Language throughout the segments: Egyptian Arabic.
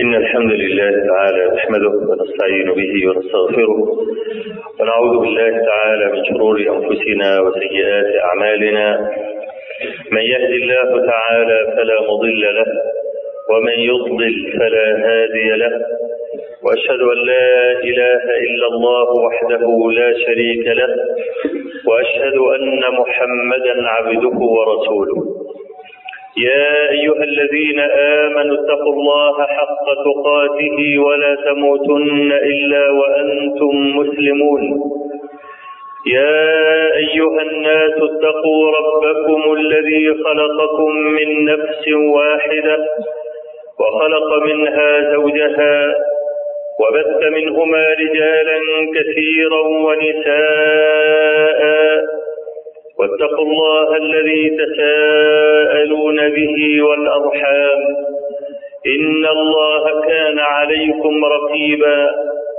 إن الحمد لله تعالى نحمده ونستعين به ونستغفره ونعوذ بالله تعالى من شرور أنفسنا وسيئات أعمالنا من يهد الله تعالى فلا مضل له ومن يضلل فلا هادي له وأشهد أن لا إله إلا الله وحده لا شريك له وأشهد أن محمدا عبده ورسوله يا أيها الذين آمنوا اتقوا الله حق تقاته ولا تموتن إلا وأنتم مسلمون يا أيها الناس اتقوا ربكم الذي خلقكم من نفس واحدة وخلق منها زوجها وبث منهما رجالا كثيرا ونساء واتقوا الله الذي تساءلون به والأرحام إن الله كان عليكم رقيبا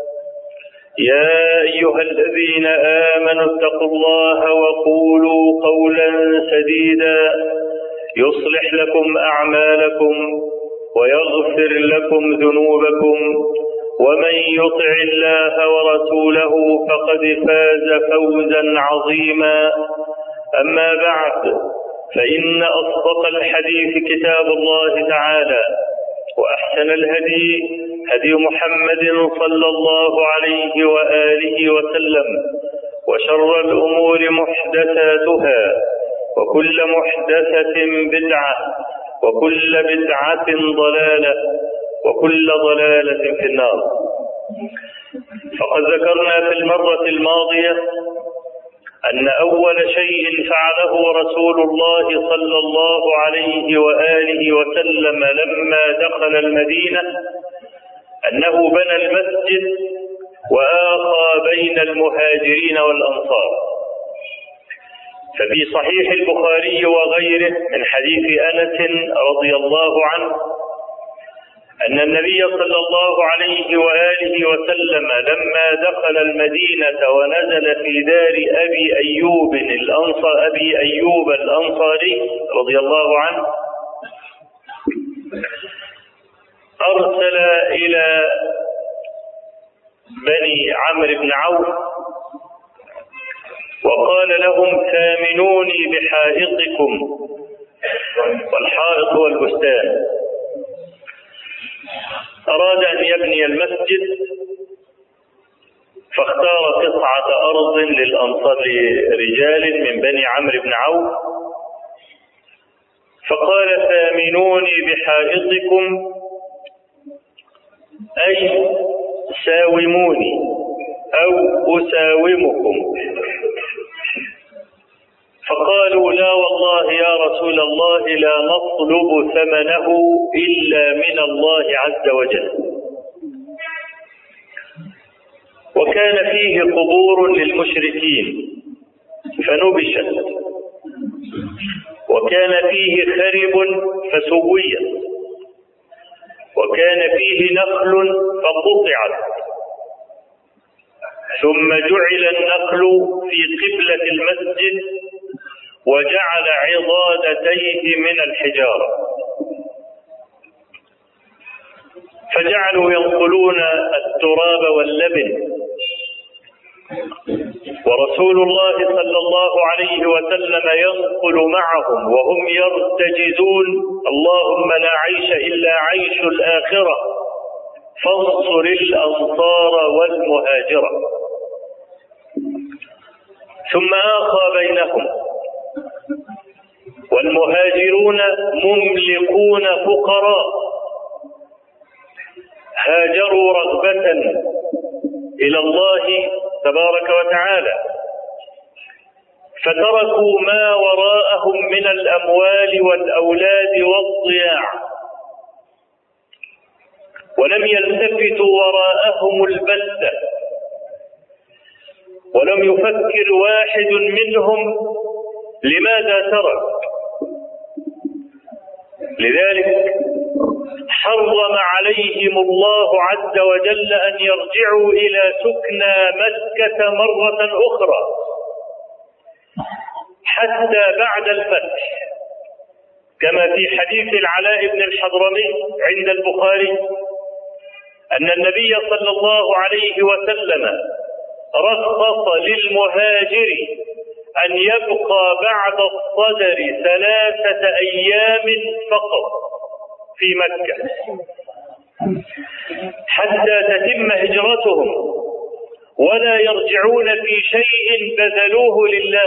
يا أيها الذين آمنوا اتقوا الله وقولوا قولا سديدا يصلح لكم أعمالكم ويغفر لكم ذنوبكم ومن يطع الله ورسوله فقد فاز فوزا عظيما أما بعد فإن أصدق الحديث كتاب الله تعالى وأحسن الهدي هدي محمد صلى الله عليه وآله وسلم وشر الأمور محدثاتها وكل محدثة بدعة وكل بدعة ضلالة وكل ضلالة في النار فقد ذكرنا في المرة الماضية أن أول شيء فعله رسول الله صلى الله عليه وآله وسلم لما دخل المدينة أنه بنى المسجد وآخى بين المهاجرين والأنصار ففي صحيح البخاري وغيره من حديث أنس رضي الله عنه أن النبي صلى الله عليه وآله وسلم لما دخل المدينة ونزل في دار أبي أيوب الأنصار أبي أيوب الأنصاري رضي الله عنه أرسل إلى بني عمرو بن عوف وقال لهم ثامنوني بحائطكم والحائط هو البستان أراد أن يبني المسجد فاختار قطعة أرض للأنصار لرجال من بني عمرو بن عوف فقال ثامنوني بحائطكم أي ساوموني أو أساومكم فقالوا لا والله يا رسول الله لا نطلب ثمنه إلا من الله عز وجل وكان فيه قبور للمشركين فنبشت وكان فيه خرب فسويت وكان فيه نخل فقطعت ثم جعل النخل في قبلة المسجد وجعل عضادتيه من الحجارة فجعلوا ينقلون التراب واللبن ورسول الله صلى الله عليه وسلم ينقل معهم وهم يرتجزون اللهم لا عيش إلا عيش الآخرة فانصر الأنصار والمهاجرة ثم آخى بينهم والمهاجرون مملكون فقراء هاجروا رغبة إلى الله تبارك وتعالى فتركوا ما وراءهم من الأموال والأولاد والضياع ولم يلتفتوا وراءهم البتة ولم يفكر واحد منهم لماذا ترك لذلك حرم عليهم الله عز وجل أن يرجعوا إلى سكنى مكة مرة أخرى حتى بعد الفتح كما في حديث العلاء بن الحضرمي عند البخاري أن النبي صلى الله عليه وسلم رخص للمهاجر أن يبقى بعد الصدر ثلاثة أيام فقط في مكة حتى تتم هجرتهم ولا يرجعون في شيء بذلوه لله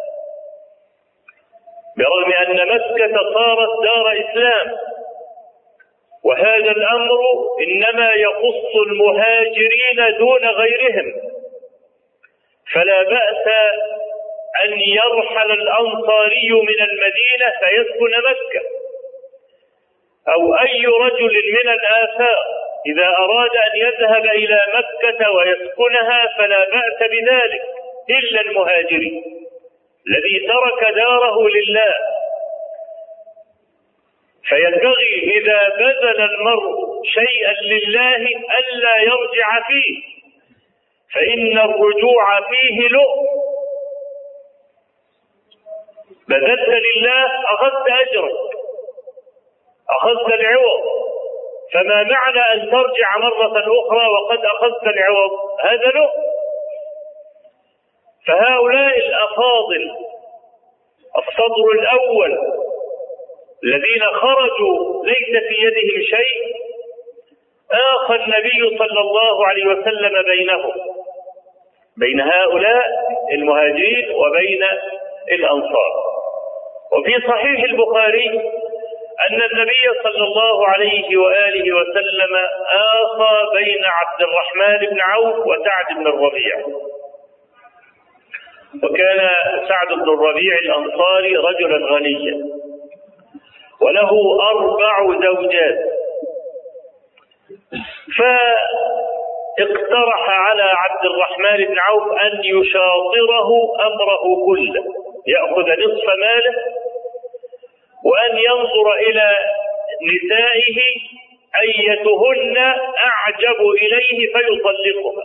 برغم أن مكة صارت دار إسلام وهذا الأمر إنما يخص المهاجرين دون غيرهم فلا بأس أن يرحل الأنصاري من المدينة فيسكن مكة أو أي رجل من الآثار إذا أراد أن يذهب إلى مكة ويسكنها فلا بأس بذلك إلا المهاجرين الذي ترك داره لله فينبغي إذا بذل المرء شيئا لله ألا يرجع فيه فإن الرجوع فيه لؤم بذلت لله أخذت أجرك أخذت العوض فما معنى أن ترجع مرة أخرى وقد أخذت العوض هذا له فهؤلاء الأفاضل الصدر الأول الذين خرجوا ليس في يدهم شيء آخى النبي صلى الله عليه وسلم بينهم بين هؤلاء المهاجرين وبين الأنصار وفي صحيح البخاري أن النبي صلى الله عليه وآله وسلم آخى بين عبد الرحمن بن عوف وسعد بن الربيع وكان سعد بن الربيع الأنصاري رجلا غنيا وله أربع زوجات فاقترح على عبد الرحمن بن عوف أن يشاطره أمره كله يأخذ نصف ماله وأن ينظر إلى نسائه أيتهن أعجب إليه فيطلقها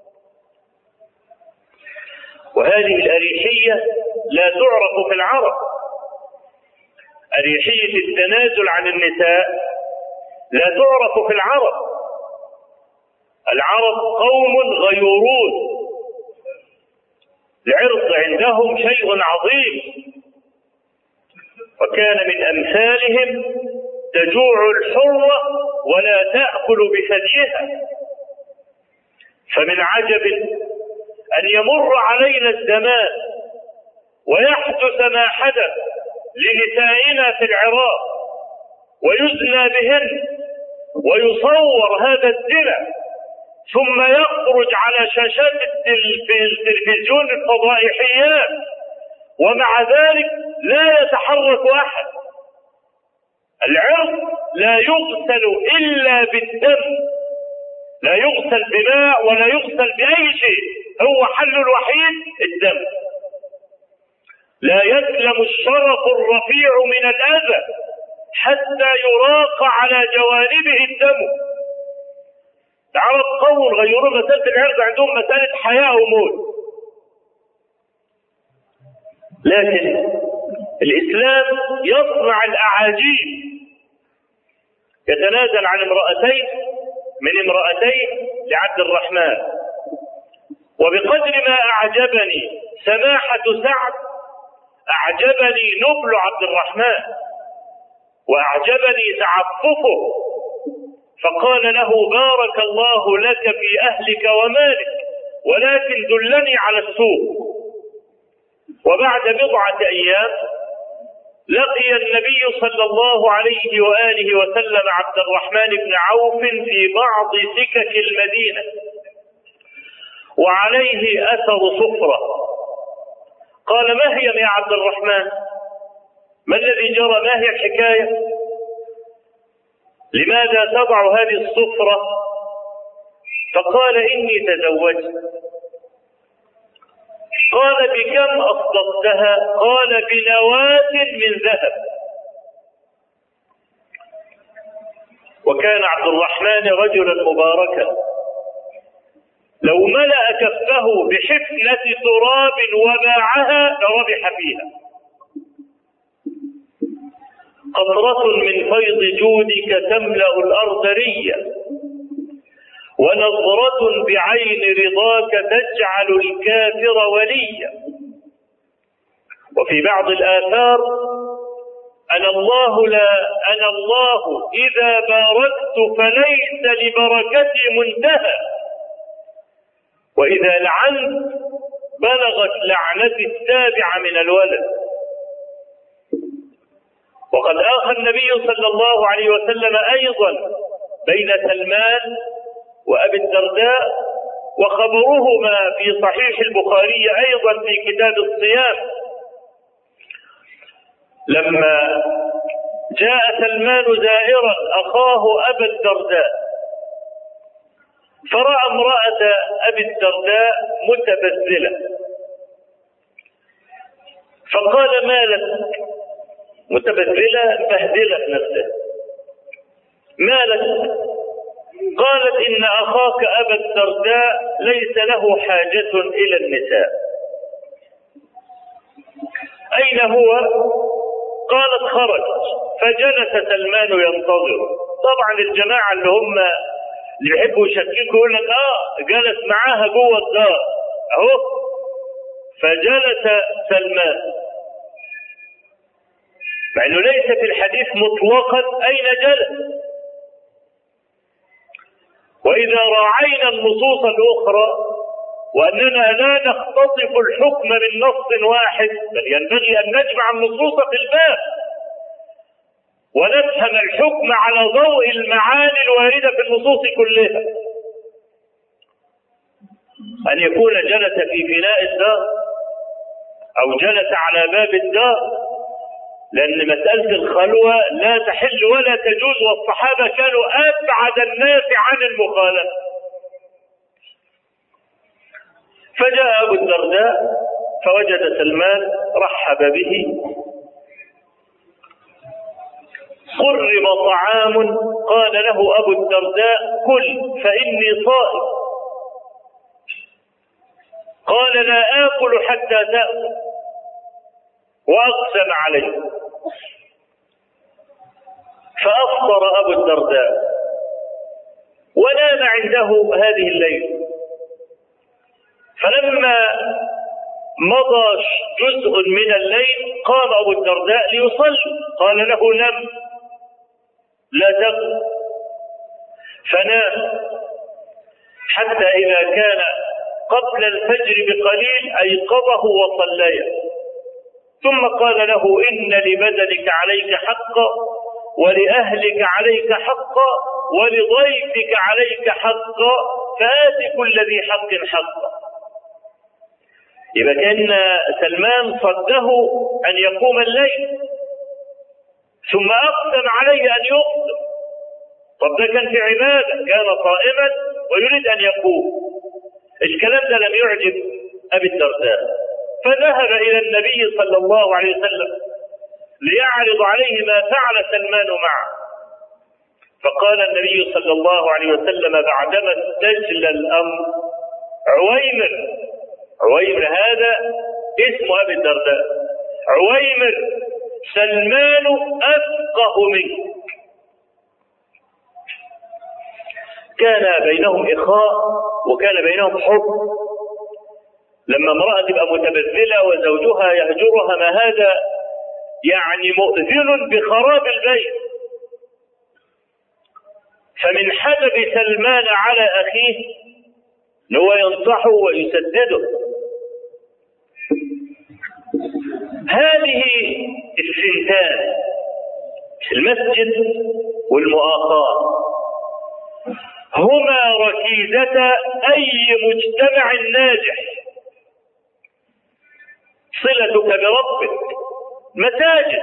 وهذه الأريحية لا تعرف في العرب أريحية التنازل عن النساء لا تعرف في العرب العرب قوم غيورون العرض عندهم شيء عظيم وكان من أمثالهم تجوع الحرة ولا تأكل بثديها فمن عجب أن يمر علينا الزمان ويحدث ما حدث لنسائنا في العراق ويزنى بهن ويصور هذا الزنا ثم يخرج على شاشات التلفزيون الفضائحيات ومع ذلك لا يتحرك احد العرض لا يغسل الا بالدم لا يغسل بماء ولا يغسل باي شيء هو حل الوحيد الدم لا يسلم الشرف الرفيع من الاذى حتى يراق على جوانبه الدم العرب قوم غيروا مسألة العرض عندهم مسألة حياة وموت لكن الإسلام يصنع الأعاجيب يتنازل عن امرأتين من امرأتين لعبد الرحمن وبقدر ما أعجبني سماحة سعد أعجبني نبل عبد الرحمن وأعجبني تعففه فقال له بارك الله لك في أهلك ومالك ولكن دلني على السوق وبعد بضعة أيام لقي النبي صلى الله عليه وآله وسلم عبد الرحمن بن عوف في بعض سكك المدينة وعليه أثر صفرة قال ما هي يا عبد الرحمن ما الذي جرى ما هي الحكاية لماذا تضع هذه الصفرة فقال إني تزوجت قال بكم أصدقتها قال بنواة من ذهب وكان عبد الرحمن رجلا مباركا لو ملأ كفه بحفنة تراب وباعها لربح فيها قطرة من فيض جودك تملأ الأرض ريا ونظرة بعين رضاك تجعل الكافر وليا وفي بعض الآثار أنا الله لا أنا الله إذا باركت فليس لبركتي منتهى وإذا لعنت بلغت لعنتي السابعة من الولد وقد آخى النبي صلى الله عليه وسلم أيضا بين سلمان وأبي الدرداء وخبرهما في صحيح البخاري أيضا في كتاب الصيام لما جاء سلمان زائرا أخاه أبا الدرداء فرأى امرأة أبي الدرداء متبذلة فقال ما لك متبذلة مبهدلة نفسها ما لك قالت إن أخاك أبا الدرداء ليس له حاجة إلى النساء أين هو؟ قالت خرج فجلس سلمان ينتظر طبعا الجماعة اللي هم اللي بيحبوا يشككوا يقول لك اه جلس معاها جوه الدار اهو فجلس سلمان مع انه ليس في الحديث مطلقا اين جلس واذا راعينا النصوص الاخرى واننا لا نختطف الحكم من نص واحد بل ينبغي ان نجمع النصوص في الباب ونفهم الحكم على ضوء المعاني الوارده في النصوص كلها ان يكون جلس في فناء الدار او جلس على باب الدار لأن مسألة الخلوة لا تحل ولا تجوز والصحابة كانوا أبعد الناس عن المخالفة فجاء أبو الدرداء فوجد سلمان رحب به قرب طعام قال له أبو الدرداء كل فإني صائم قال لا آكل حتى تأكل وأقسم عليه فأفطر أبو الدرداء ونام عنده هذه الليلة فلما مضى جزء من الليل قام أبو الدرداء ليصلي قال له نم لا تقم فنام حتى إذا كان قبل الفجر بقليل أيقظه وصليا ثم قال له إن لبدنك عليك حقا ولأهلك عليك حقا ولضيفك عليك حقا فآت كل ذي حق حقا يبقى كان سلمان صده أن يقوم الليل ثم أقسم عليه أن يقسم طب ده كان في عبادة كان صائما ويريد أن يقوم الكلام ده لم يعجب أبي الدرداء فذهب إلى النبي صلى الله عليه وسلم ليعرض عليه ما فعل سلمان معه فقال النبي صلى الله عليه وسلم بعدما استجل الأمر عويمر عويمر هذا اسم أبي الدرداء عويمر سلمان أفقه منك كان بينهم إخاء وكان بينهم حب لما امرأة تبقى متبذلة وزوجها يهجرها ما هذا يعني مؤذن بخراب البيت فمن حدب سلمان على أخيه ان هو ينصحه ويسدده هذه الثنتان المسجد والمؤاخاة هما ركيزة أي مجتمع ناجح صلتك بربك مساجد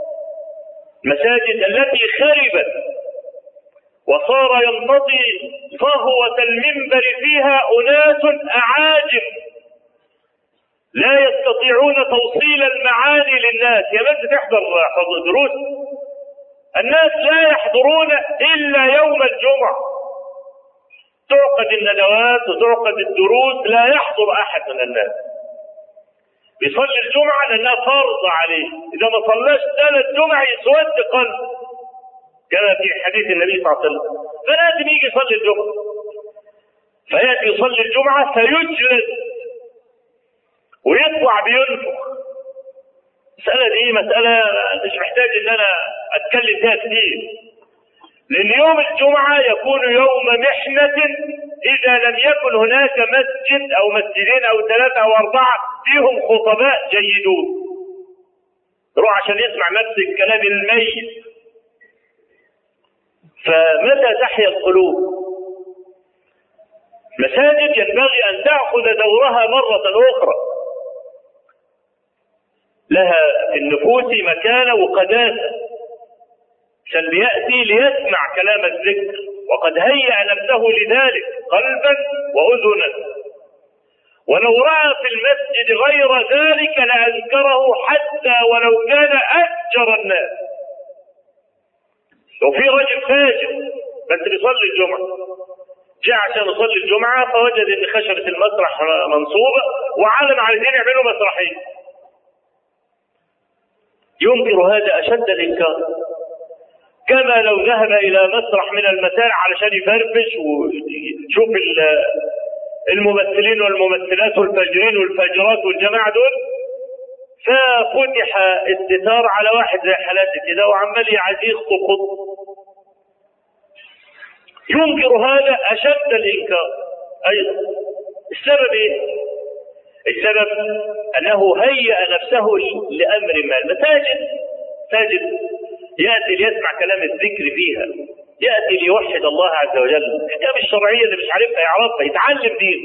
مساجد التي خربت وصار يمتطي صهوة المنبر فيها أناس أعاجم لا يستطيعون توصيل المعاني للناس يا من تحضر دروس الناس لا يحضرون إلا يوم الجمعة تعقد الندوات وتعقد الدروس لا يحضر أحد من الناس بيصلي الجمعة لأنها فرض عليه إذا ما صلاش ثلاث جمع يسود قلب كما في حديث النبي صلى الله عليه وسلم فلازم يجي يصلي الجمعة فيأتي يصلي الجمعة فيجلد ويطلع بينفخ المسألة دي مسألة مش محتاج إن أنا أتكلم فيها كتير لأن يوم الجمعة يكون يوم محنة إذا لم يكن هناك مسجد أو مسجدين أو ثلاثة أو أربعة فيهم خطباء جيدون روح عشان يسمع نفس الكلام الميت فمتى تحيا القلوب مساجد ينبغي أن تأخذ دورها مرة أخرى لها في النفوس مكانة وقداسة عشان بيأتي ليسمع كلام الذكر وقد هيأ نفسه لذلك قلبا وأذنا ولو رأى في المسجد غير ذلك لأنكره حتى ولو كان أفجر الناس لو في رجل فاجر بس بيصلي الجمعة جاء عشان يصلي الجمعة فوجد ان خشبة المسرح منصوبة وعلم عايزين يعملوا مسرحية ينكر هذا أشد الإنكار كما لو ذهب إلى مسرح من المسارح علشان يفرفش ويشوف الممثلين والممثلات والفاجرين والفاجرات والجماعة دول ففتح الستار على واحد زي حالاتي كده وعمال عايز يخطب خطب ينكر هذا أشد الإنكار أيضا السبب إيه؟ السبب أنه هيأ نفسه لأمر ما المساجد مساجد يأتي ليسمع كلام الذكر فيها يأتي ليوحد الله عز وجل الأحكام الشرعية اللي مش عارفها يعرفها يتعلم دين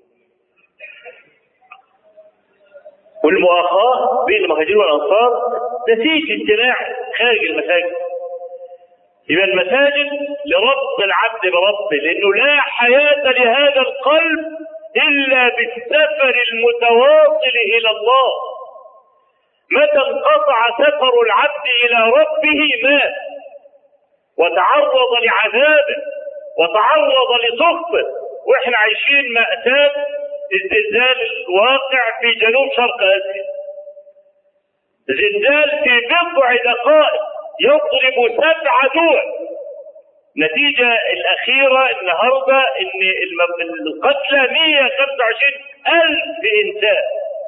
والمؤاخاة بين المهاجرين والأنصار نتيجة اجتماع خارج المساجد يبقى المساجد لربط العبد بربه لأنه لا حياة لهذا القلب إلا بالسفر المتواصل إلى الله متى انقطع سفر العبد إلى ربه مات وتعرض لعذابه وتعرض لسخطه واحنا عايشين مأساة الزلزال الواقع في جنوب شرق آسيا زلزال في بضع دقائق يضرب سبع دول النتيجة الأخيرة النهاردة إن القتلى 125 ألف إنسان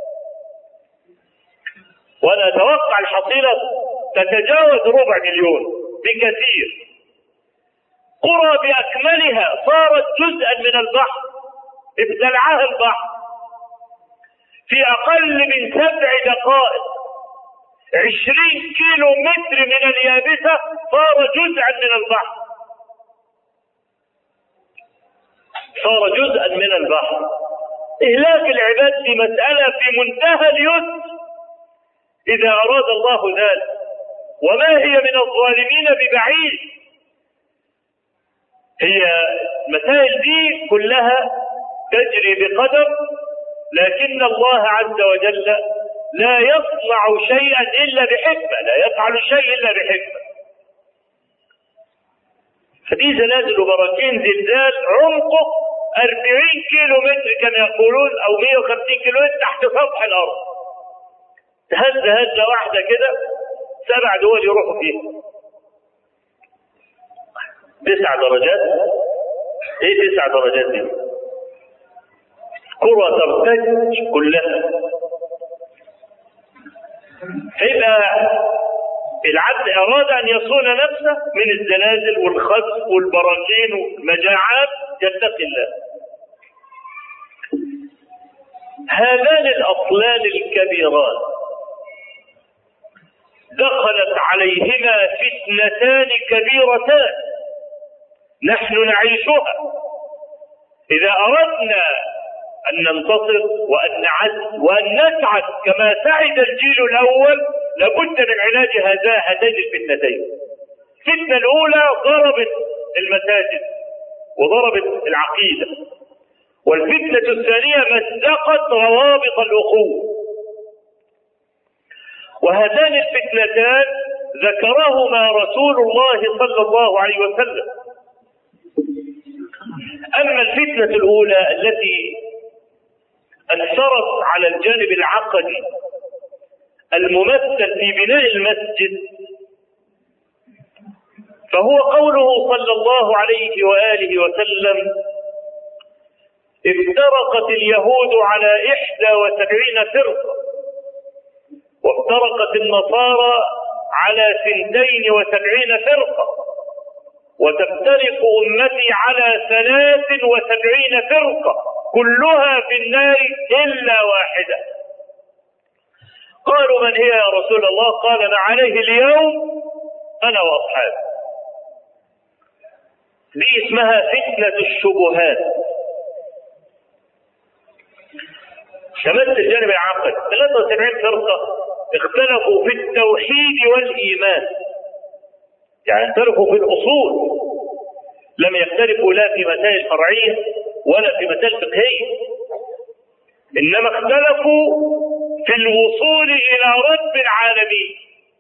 وأنا أتوقع الحصيلة تتجاوز ربع مليون بكثير قرى بأكملها صارت جزءا من البحر ابتلعها البحر في أقل من سبع دقائق عشرين كيلو متر من اليابسة صار جزءا من البحر صار جزءا من البحر إهلاك العباد في مسألة في منتهى اليسر إذا أراد الله ذلك وما هي من الظالمين ببعيد هي المسائل دي كلها تجري بقدر لكن الله عز وجل لا يصنع شيئا إلا بحكمة لا يفعل شيء إلا بحكمة فدي زلازل وبراكين زلزال عمقه 40 كيلو متر كما يقولون أو 150 كيلو متر تحت سطح الأرض تهز هزة واحدة كده سبع دول يروحوا فيها تسع درجات ايه تسع درجات دي كرة ترتج كلها فيبقى العبد أراد أن يصون نفسه من الزلازل والخسف والبراكين والمجاعات يتقي الله هذان الأصلان الكبيران دخلت عليهما فتنتان كبيرتان نحن نعيشها إذا أردنا أن ننتصر وأن نعز وأن نسعد كما سعد الجيل الأول لابد من علاج هذا هاتين الفتنتين الفتنة الأولى ضربت المساجد وضربت العقيدة والفتنة الثانية مزقت روابط الأخوة وهاتان الفتنتان ذكرهما رسول الله صلى الله عليه وسلم أما الفتنة الأولى التي أثرت على الجانب العقدي الممثل في بناء المسجد فهو قوله صلى الله عليه وآله وسلم افترقت اليهود على إحدى وسبعين فرقة وافترقت النصارى على سنتين وسبعين فرقة وتفترق أمتي على ثلاث وسبعين فرقة كلها في النار إلا واحدة قالوا من هي يا رسول الله قال ما عليه اليوم أنا وأصحابي دي اسمها فتنة الشبهات شملت الجانب العقل 73 فرقة اختلفوا في التوحيد والإيمان يعني اختلفوا في الأصول لم يختلفوا لا في مسائل فرعية ولا في مسائل فقهية إنما اختلفوا في الوصول إلى رب العالمين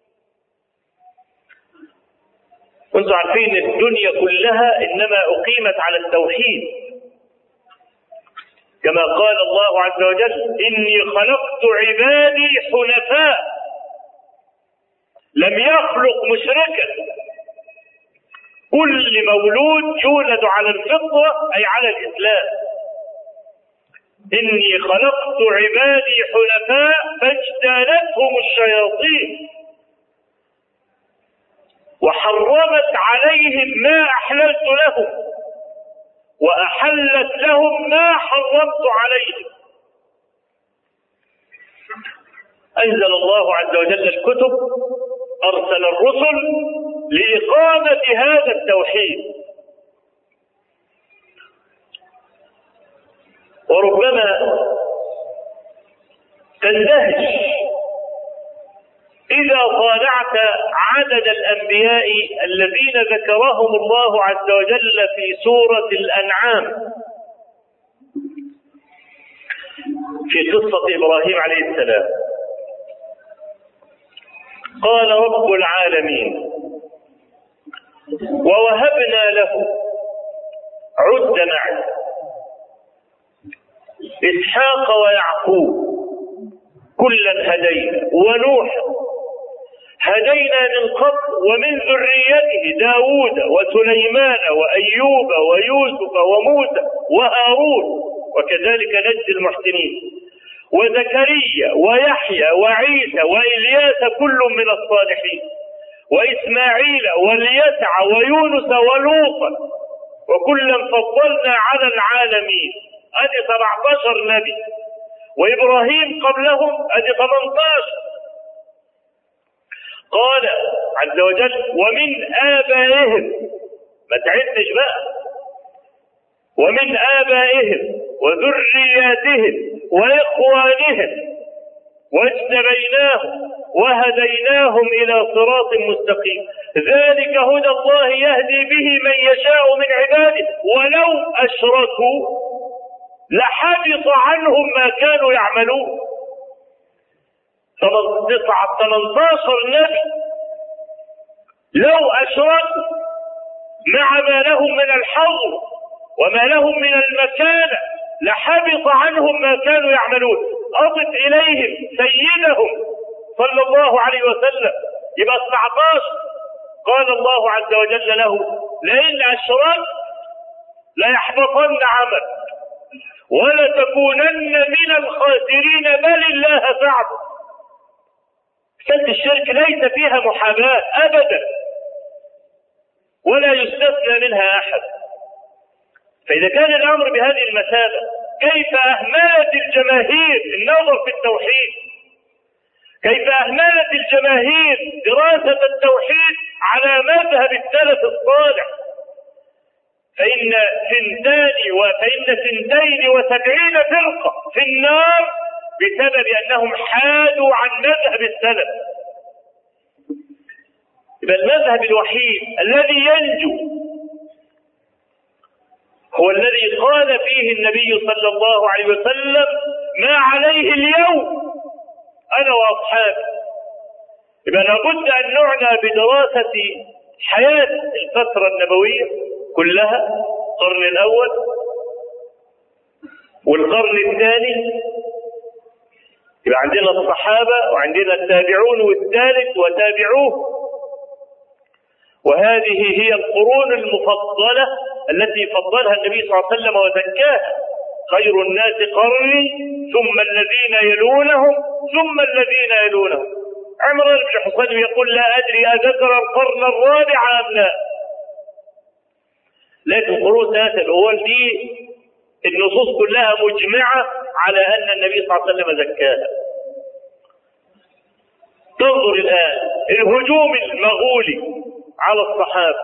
وانتم عارفين الدنيا كلها إنما أقيمت على التوحيد كما قال الله عز وجل إني خلقت عبادي حنفاء لم يخلق مشركا كل مولود يولد على الفطرة أي على الإسلام إني خلقت عبادي حنفاء فاجتالتهم الشياطين وحرمت عليهم ما أحللت لهم وأحلت لهم ما حرمت عليهم أنزل الله عز وجل الكتب أرسل الرسل لإقامة هذا التوحيد وربما تندهش إذا طالعت عدد الأنبياء الذين ذكرهم الله عز وجل في سورة الأنعام في قصة إبراهيم عليه السلام قال رب العالمين ووهبنا له عد معي إسحاق ويعقوب كلا هدينا ونوحا هدينا من قبل ومن ذريته داود وسليمان وأيوب ويوسف وموسى وهارون وكذلك نجزي المحسنين وزكريا ويحيى وعيسى وإلياس كل من الصالحين وإسماعيل واليسع ويونس ولوطا وكلا فضلنا على العالمين أدي 17 نبي وإبراهيم قبلهم أدي 18 قال عز وجل ومن آبائهم ما تعدش بقى ومن آبائهم وذرياتهم وإخوانهم واجتبيناهم وهديناهم إلى صراط مستقيم ذلك هدى الله يهدي به من يشاء من عباده ولو أشركوا لحبط عنهم ما كانوا يعملون 18 نبي لو أشركوا مع ما لهم من الحظ وما لهم من المكانة لحبط عنهم ما كانوا يعملون أضف إليهم سيدهم صلى الله عليه وسلم يبقى 19 قال الله عز وجل له لئن أشركت ليحبطن عملك ولتكونن من الخاسرين بل الله فاعبد سد الشرك ليس فيها محاباة أبدا ولا يستثنى منها أحد فإذا كان الأمر بهذه المثابة كيف أهملت الجماهير النظر في التوحيد كيف أهملت الجماهير دراسة التوحيد على مذهب السلف الصالح فإن ثنتان فإن ثنتين وسبعين فرقة في النار بسبب أنهم حادوا عن مذهب السلف يبقى المذهب الوحيد الذي ينجو هو الذي قال فيه النبي صلى الله عليه وسلم ما عليه اليوم أنا وأصحابي يبقى لابد أن نعنى بدراسة حياة الفترة النبوية كلها القرن الأول والقرن الثاني يبقى عندنا الصحابة وعندنا التابعون والثالث وتابعوه وهذه هي القرون المفضلة التي فضلها النبي صلى الله عليه وسلم وزكاها خير الناس قرني ثم الذين يلونهم ثم الذين يلونهم عمران بن حصين يقول لا أدري أذكر القرن الرابع أم لا لكن قرون ذات الأول دي النصوص كلها مجمعة على أن النبي صلى الله عليه وسلم زكاها تنظر الآن الهجوم المغولي على الصحابة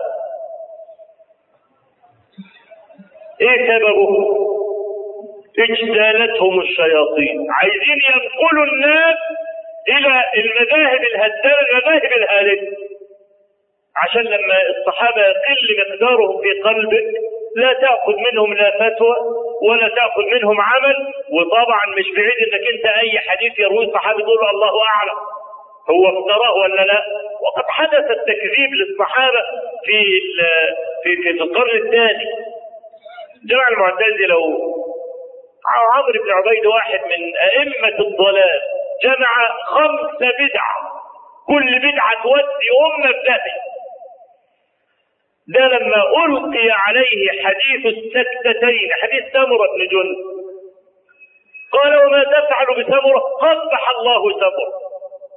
ايه سببه اجتالتهم الشياطين عايزين ينقلوا الناس الى المذاهب الهدامة المذاهب الهالكة عشان لما الصحابة يقل مقدارهم في قلبك لا تأخذ منهم لا فتوى ولا تأخذ منهم عمل وطبعا مش بعيد انك انت اي حديث يروي الصحابي تقول الله اعلم هو افتراه ولا لا وقد حدث التكذيب للصحابة في في في القرن الثاني جمع المعتزلة عمرو بن عبيد واحد من أئمة الضلال جمع خمس بدع كل بدعة تودي أمة بدهي ده لما ألقي عليه حديث السكتتين حديث سمرة بن جند قال وما تفعل بسمرة قبح الله سمرة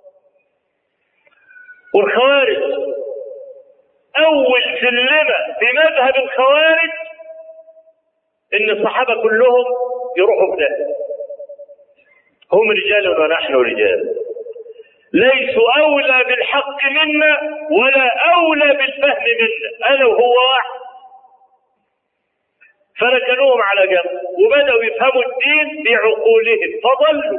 والخوارج أول سلمة في مذهب الخوارج إن الصحابة كلهم يروحوا في هم رجال ونحن رجال ليسوا أولى بالحق منا ولا أولى بالفهم منا أنا وهو واحد فركنوهم على جنب وبدأوا يفهموا الدين بعقولهم فضلوا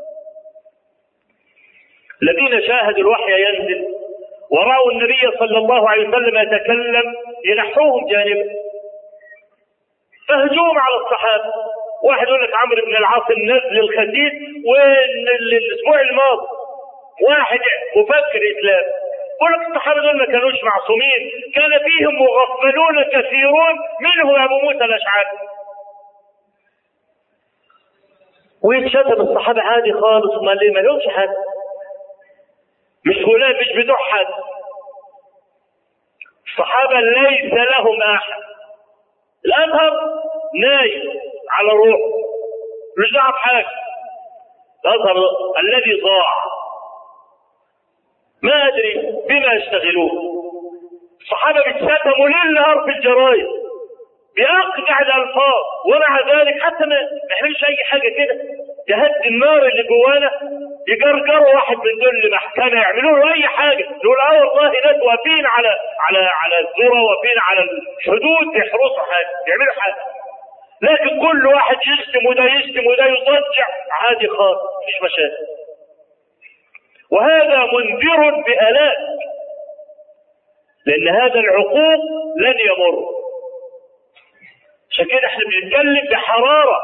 الذين شاهدوا الوحي ينزل ورأوا النبي صلى الله عليه وسلم يتكلم ينحوهم جانبا فهجوم على الصحابة واحد يقول لك عمرو بن العاص النزل الخسيس وان الاسبوع الماضي واحد مفكر اسلام يقول لك الصحابه دول ما كانوش معصومين كان فيهم مغفلون كثيرون منهم ابو موسى الاشعري ويتشتم الصحابه عادي خالص ما ليه ما لهمش حد مش فلان مش بتوع حد الصحابه ليس لهم احد الازهر نايم على روحه مش دعوه بحاجه الازهر الذي ضاع ما ادري بما يشتغلون الصحابه بيتشتموا ليل نهار في الجرايد باقجع الالفاظ ومع ذلك حتى ما يعملش اي حاجه كده تهدي النار اللي جوانا يجرجروا واحد من دول لمحكمه يعملوا له اي حاجه نقول اه والله ناس واقفين على على على الذره واقفين على الحدود يحرسوا حاجه يعملوا حاجه لكن كل واحد يشتم وده يشتم وده يضجع عادي خالص مش مشاكل وهذا منذر بهلاك لان هذا العقوق لن يمر عشان كده احنا بنتكلم بحراره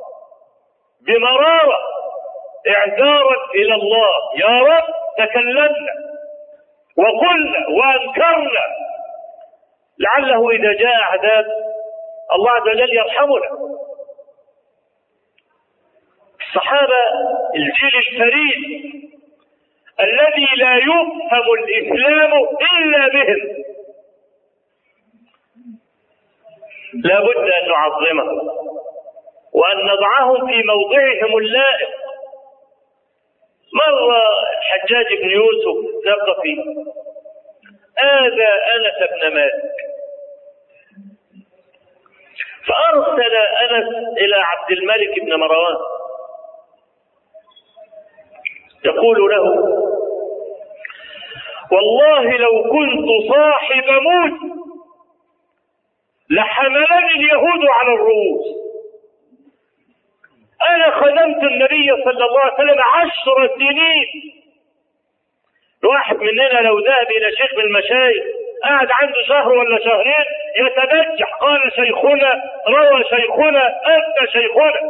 بمراره اعذارا الى الله يا رب تكلمنا وقلنا وانكرنا لعله اذا جاء عذاب الله عز وجل يرحمنا الصحابه الجيل الفريد الذي لا يفهم الاسلام الا بهم لا بد ان نعظمهم وان نضعهم في موضعهم اللائق مر الحجاج بن يوسف ثقفي آذى أنس بن مالك فأرسل أنس إلى عبد الملك بن مروان يقول له والله لو كنت صاحب موت لحملني اليهود على الرؤوس أنا خدمت النبي صلى الله عليه وسلم عشر سنين الواحد مننا لو ذهب إلى شيخ من المشايخ قاعد عنده شهر ولا شهرين يتبجح قال شيخنا روى شيخنا أنت شيخنا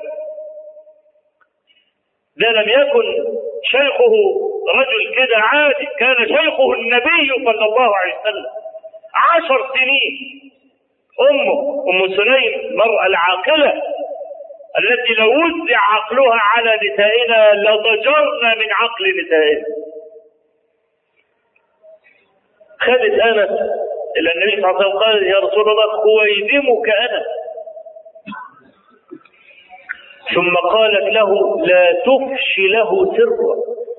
ده لم يكن شيخه رجل كده عادي كان شيخه النبي صلى الله عليه وسلم عشر سنين أمه أم سليم المرأة العاقلة التي لو وزع عقلها على نسائنا لضجرنا من عقل نسائنا خدت أنس إلى النبي صلى الله عليه وسلم قال يا رسول الله خويدمك أنا ثم قالت له لا تفش له سرا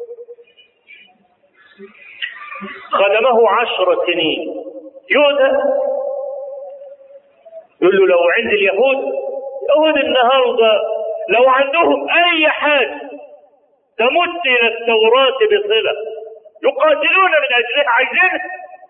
خدمه عشر سنين يؤذى يقول له لو عند اليهود يهود النهارده لو عندهم اي حاجه تمت الى التوراه بصله يقاتلون من اجلها عايزينها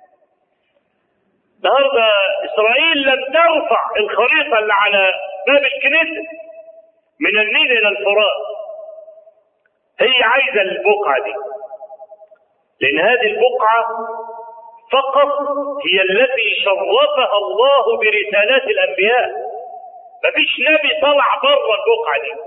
النهارده اسرائيل لم ترفع الخريطه اللي على باب الكنيسه من النيل الى الفرات هي عايزه البقعه دي لان هذه البقعه فقط هي التي شرفها الله برسالات الانبياء مفيش نبي طلع بره البقعه دي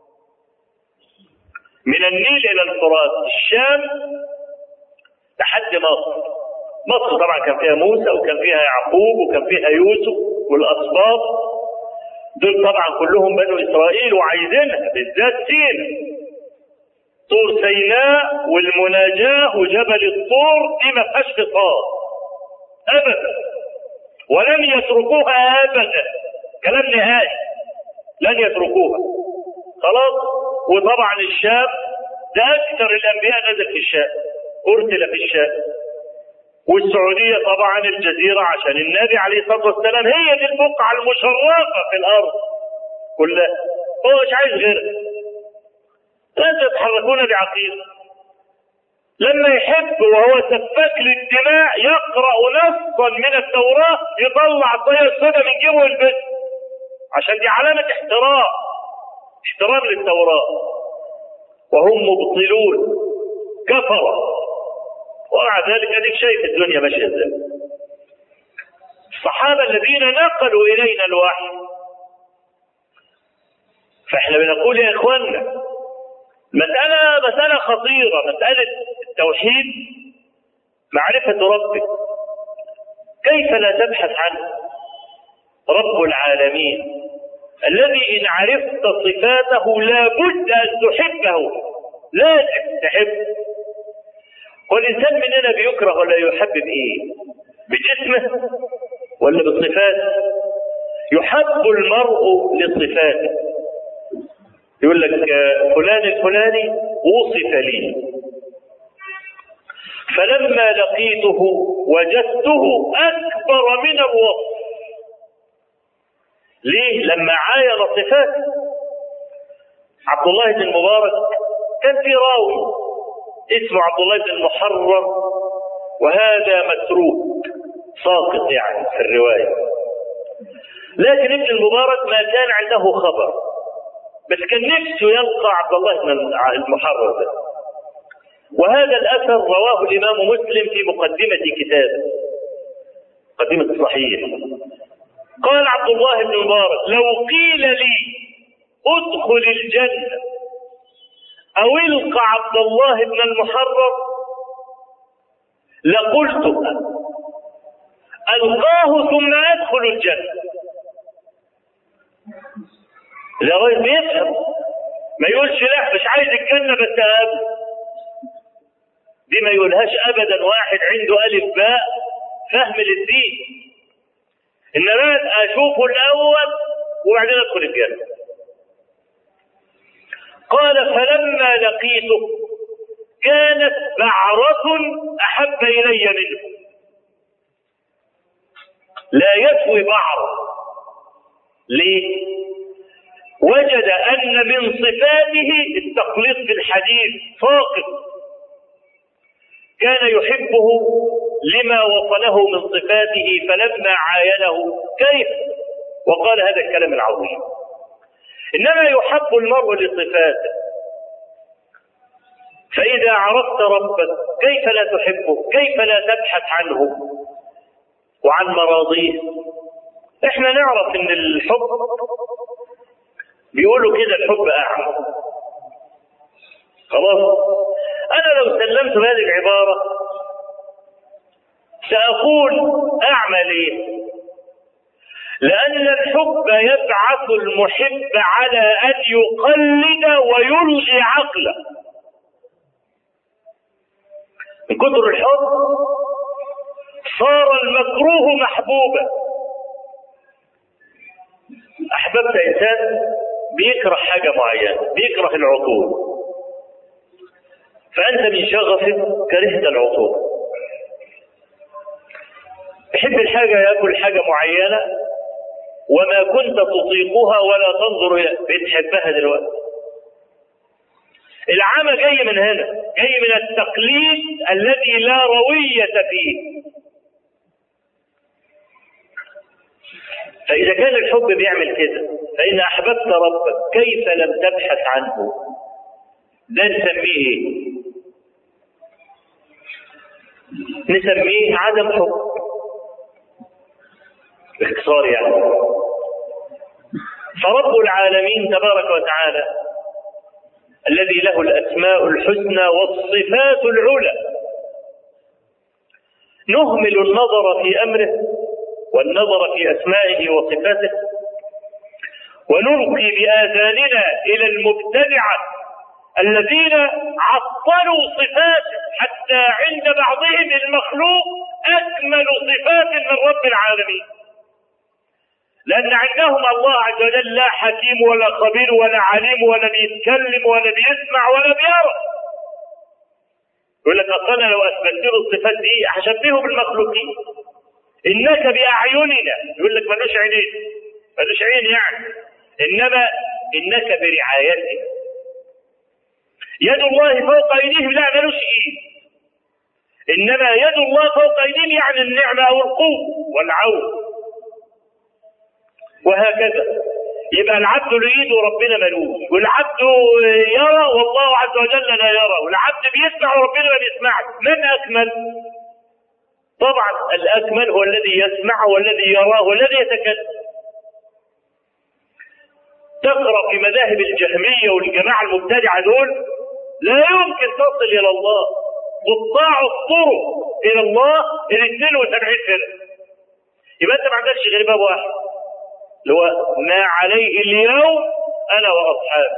من النيل الى الفرات الشام لحد مصر مصر طبعا كان فيها موسى وكان فيها يعقوب وكان فيها يوسف والاسباط دول طبعا كلهم بنو اسرائيل وعايزينها بالذات سين طور سيناء والمناجاة وجبل الطور دي ما فيهاش فصال ابدا ولن يتركوها ابدا كلام نهائي لن يتركوها خلاص وطبعا الشام ده اكثر الانبياء نزل في الشام ارسل في الشام والسعوديه طبعا الجزيره عشان النبي عليه الصلاه والسلام هي دي البقعه المشرفه في الارض كلها هو مش عايز غيرها لا يتحركون بعقيده لما يحب وهو سفاك للدماء يقرا نصا من التوراه يطلع الطيه السوداء من جيبه البيت عشان دي علامه احترام احترام للتوراه وهم مبطلون كفروا ومع ذلك اديك شايف الدنيا ماشيه ازاي الصحابه الذين نقلوا الينا الوحي فاحنا بنقول يا اخواننا مسألة مسألة خطيرة مسألة التوحيد معرفة ربك كيف لا تبحث عنه رب العالمين الذي إن عرفت صفاته لا بد أن تحبه لازم تحبه والإنسان مننا بيكره ولا يحب بإيه بجسمه ولا بالصفات يحب المرء لصفاته يقول لك فلان الفلاني وصف لي فلما لقيته وجدته أكبر من الوصف ليه لما عاين صفاته عبد الله بن المبارك كان في راوي اسمه عبد الله بن المحرر وهذا متروك ساقط يعني في الرواية لكن ابن المبارك ما كان عنده خبر بس كان نفسه يلقى عبد الله بن المحرر ده وهذا الأثر رواه الإمام مسلم في مقدمة كتابه مقدمة الصحيح قال عبد الله بن مبارك لو قيل لي ادخل الجنة أو القى عبد الله بن المحرر لقلت ألقاه ثم أدخل الجنة لغاية بيفهم ما يقولش لا مش عايز الجنة بس أقابل دي ما يقولهاش أبدا واحد عنده ألف باء فهم للدين إن أنا أشوفه الأول وبعدين أدخل الجنة قال فلما لقيته كانت بعرة أحب إلي منه لا يسوي بعرة ليه؟ وجد أن من صفاته التقليد في الحديث ساقط كان يحبه لما وصله من صفاته فلما عاينه كيف وقال هذا الكلام العظيم إنما يحب المرء لصفاته فإذا عرفت ربك كيف لا تحبه كيف لا تبحث عنه وعن مراضيه احنا نعرف ان الحب بيقولوا كده الحب اعمى خلاص انا لو سلمت بهذه العبارة سأقول اعمى ليه لأن الحب يبعث المحب على أن يقلد ويلغي عقله من كثر الحب صار المكروه محبوبا أحببت إنسان بيكره حاجة معينة بيكره العطور فأنت من شغفك كرهت العطور يحب الحاجة يأكل حاجة معينة وما كنت تطيقها ولا تنظر إلى بتحبها دلوقتي العمى جاي من هنا جاي من التقليد الذي لا روية فيه فإذا كان الحب بيعمل كده فإن أحببت ربك كيف لم تبحث عنه ده نسميه إيه؟ نسميه عدم حب باختصار يعني فرب العالمين تبارك وتعالى الذي له الأسماء الحسنى والصفات العلى نهمل النظر في أمره والنظر في أسمائه وصفاته ونلقي بآذاننا إلى المبتدعة الذين عطلوا صفاته حتى عند بعضهم المخلوق أكمل صفات من رب العالمين لأن عندهم الله عز وجل لا حكيم ولا خبير ولا عليم ولا بيتكلم ولا بيسمع ولا بيرى يقول لك أصل أنا لو أثبت له الصفات دي هشبهه بالمخلوقين إنك بأعيننا يقول لك ملوش عينين ملوش عين يعني إنما إنك برعايته يد الله فوق أيديهم لا ملوش إيد إنما يد الله فوق أيديهم يعني النعمة أو القوة والعون وهكذا يبقى العبد له ايد وربنا ملوش والعبد يرى والله عز وجل لا يرى والعبد بيسمع وربنا ما بيسمعش من اكمل طبعا الاكمل هو الذي يسمع والذي يرى والذي يتكلم تقرا في مذاهب الجهميه والجماعه المبتدعه دول لا يمكن تصل الى الله قطاع الطرق الى الله ال 72 فرقه يبقى انت ما عندكش غير باب واحد اللي هو ما عليه اليوم انا واصحابي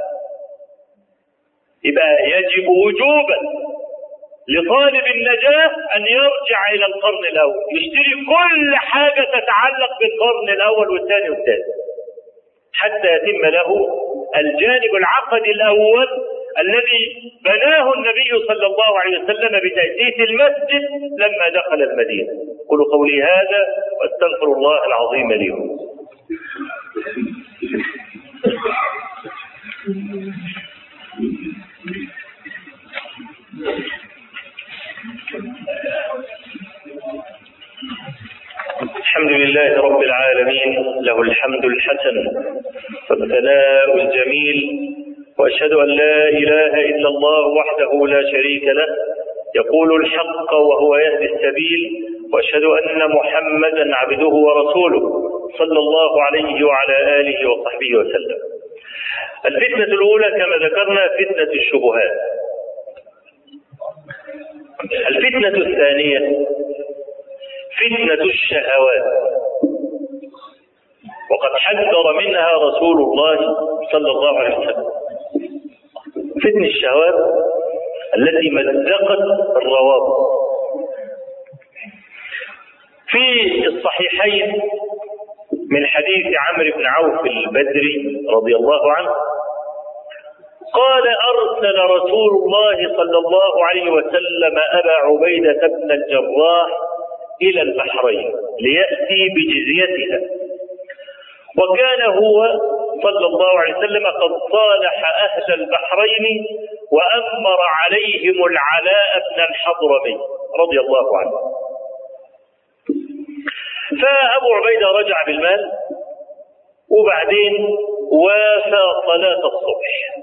يبقى يجب وجوبا لطالب النجاة أن يرجع إلى القرن الأول يشتري كل حاجة تتعلق بالقرن الأول والثاني والثالث حتى يتم له الجانب العقدي الأول الذي بناه النبي صلى الله عليه وسلم بتأسيس المسجد لما دخل المدينة قولوا قولي هذا واستغفر الله العظيم لي الحمد لله رب العالمين له الحمد الحسن والثناء الجميل واشهد ان لا اله الا الله وحده لا شريك له يقول الحق وهو يهدي السبيل واشهد ان محمدا عبده ورسوله صلى الله عليه وعلى اله وصحبه وسلم الفتنه الاولى كما ذكرنا فتنه الشبهات الفتنه الثانيه فتنة الشهوات وقد حذر منها رسول الله صلى الله عليه وسلم فتنة الشهوات التي مزقت الروابط في الصحيحين من حديث عمرو بن عوف البدري رضي الله عنه قال أرسل رسول الله صلى الله عليه وسلم أبا عبيدة بن الجراح إلى البحرين ليأتي بجزيتها وكان هو صلى الله عليه وسلم قد صالح أهل البحرين وأمر عليهم العلاء بن الحضرمي رضي الله عنه فأبو عبيدة رجع بالمال وبعدين وافى صلاة الصبح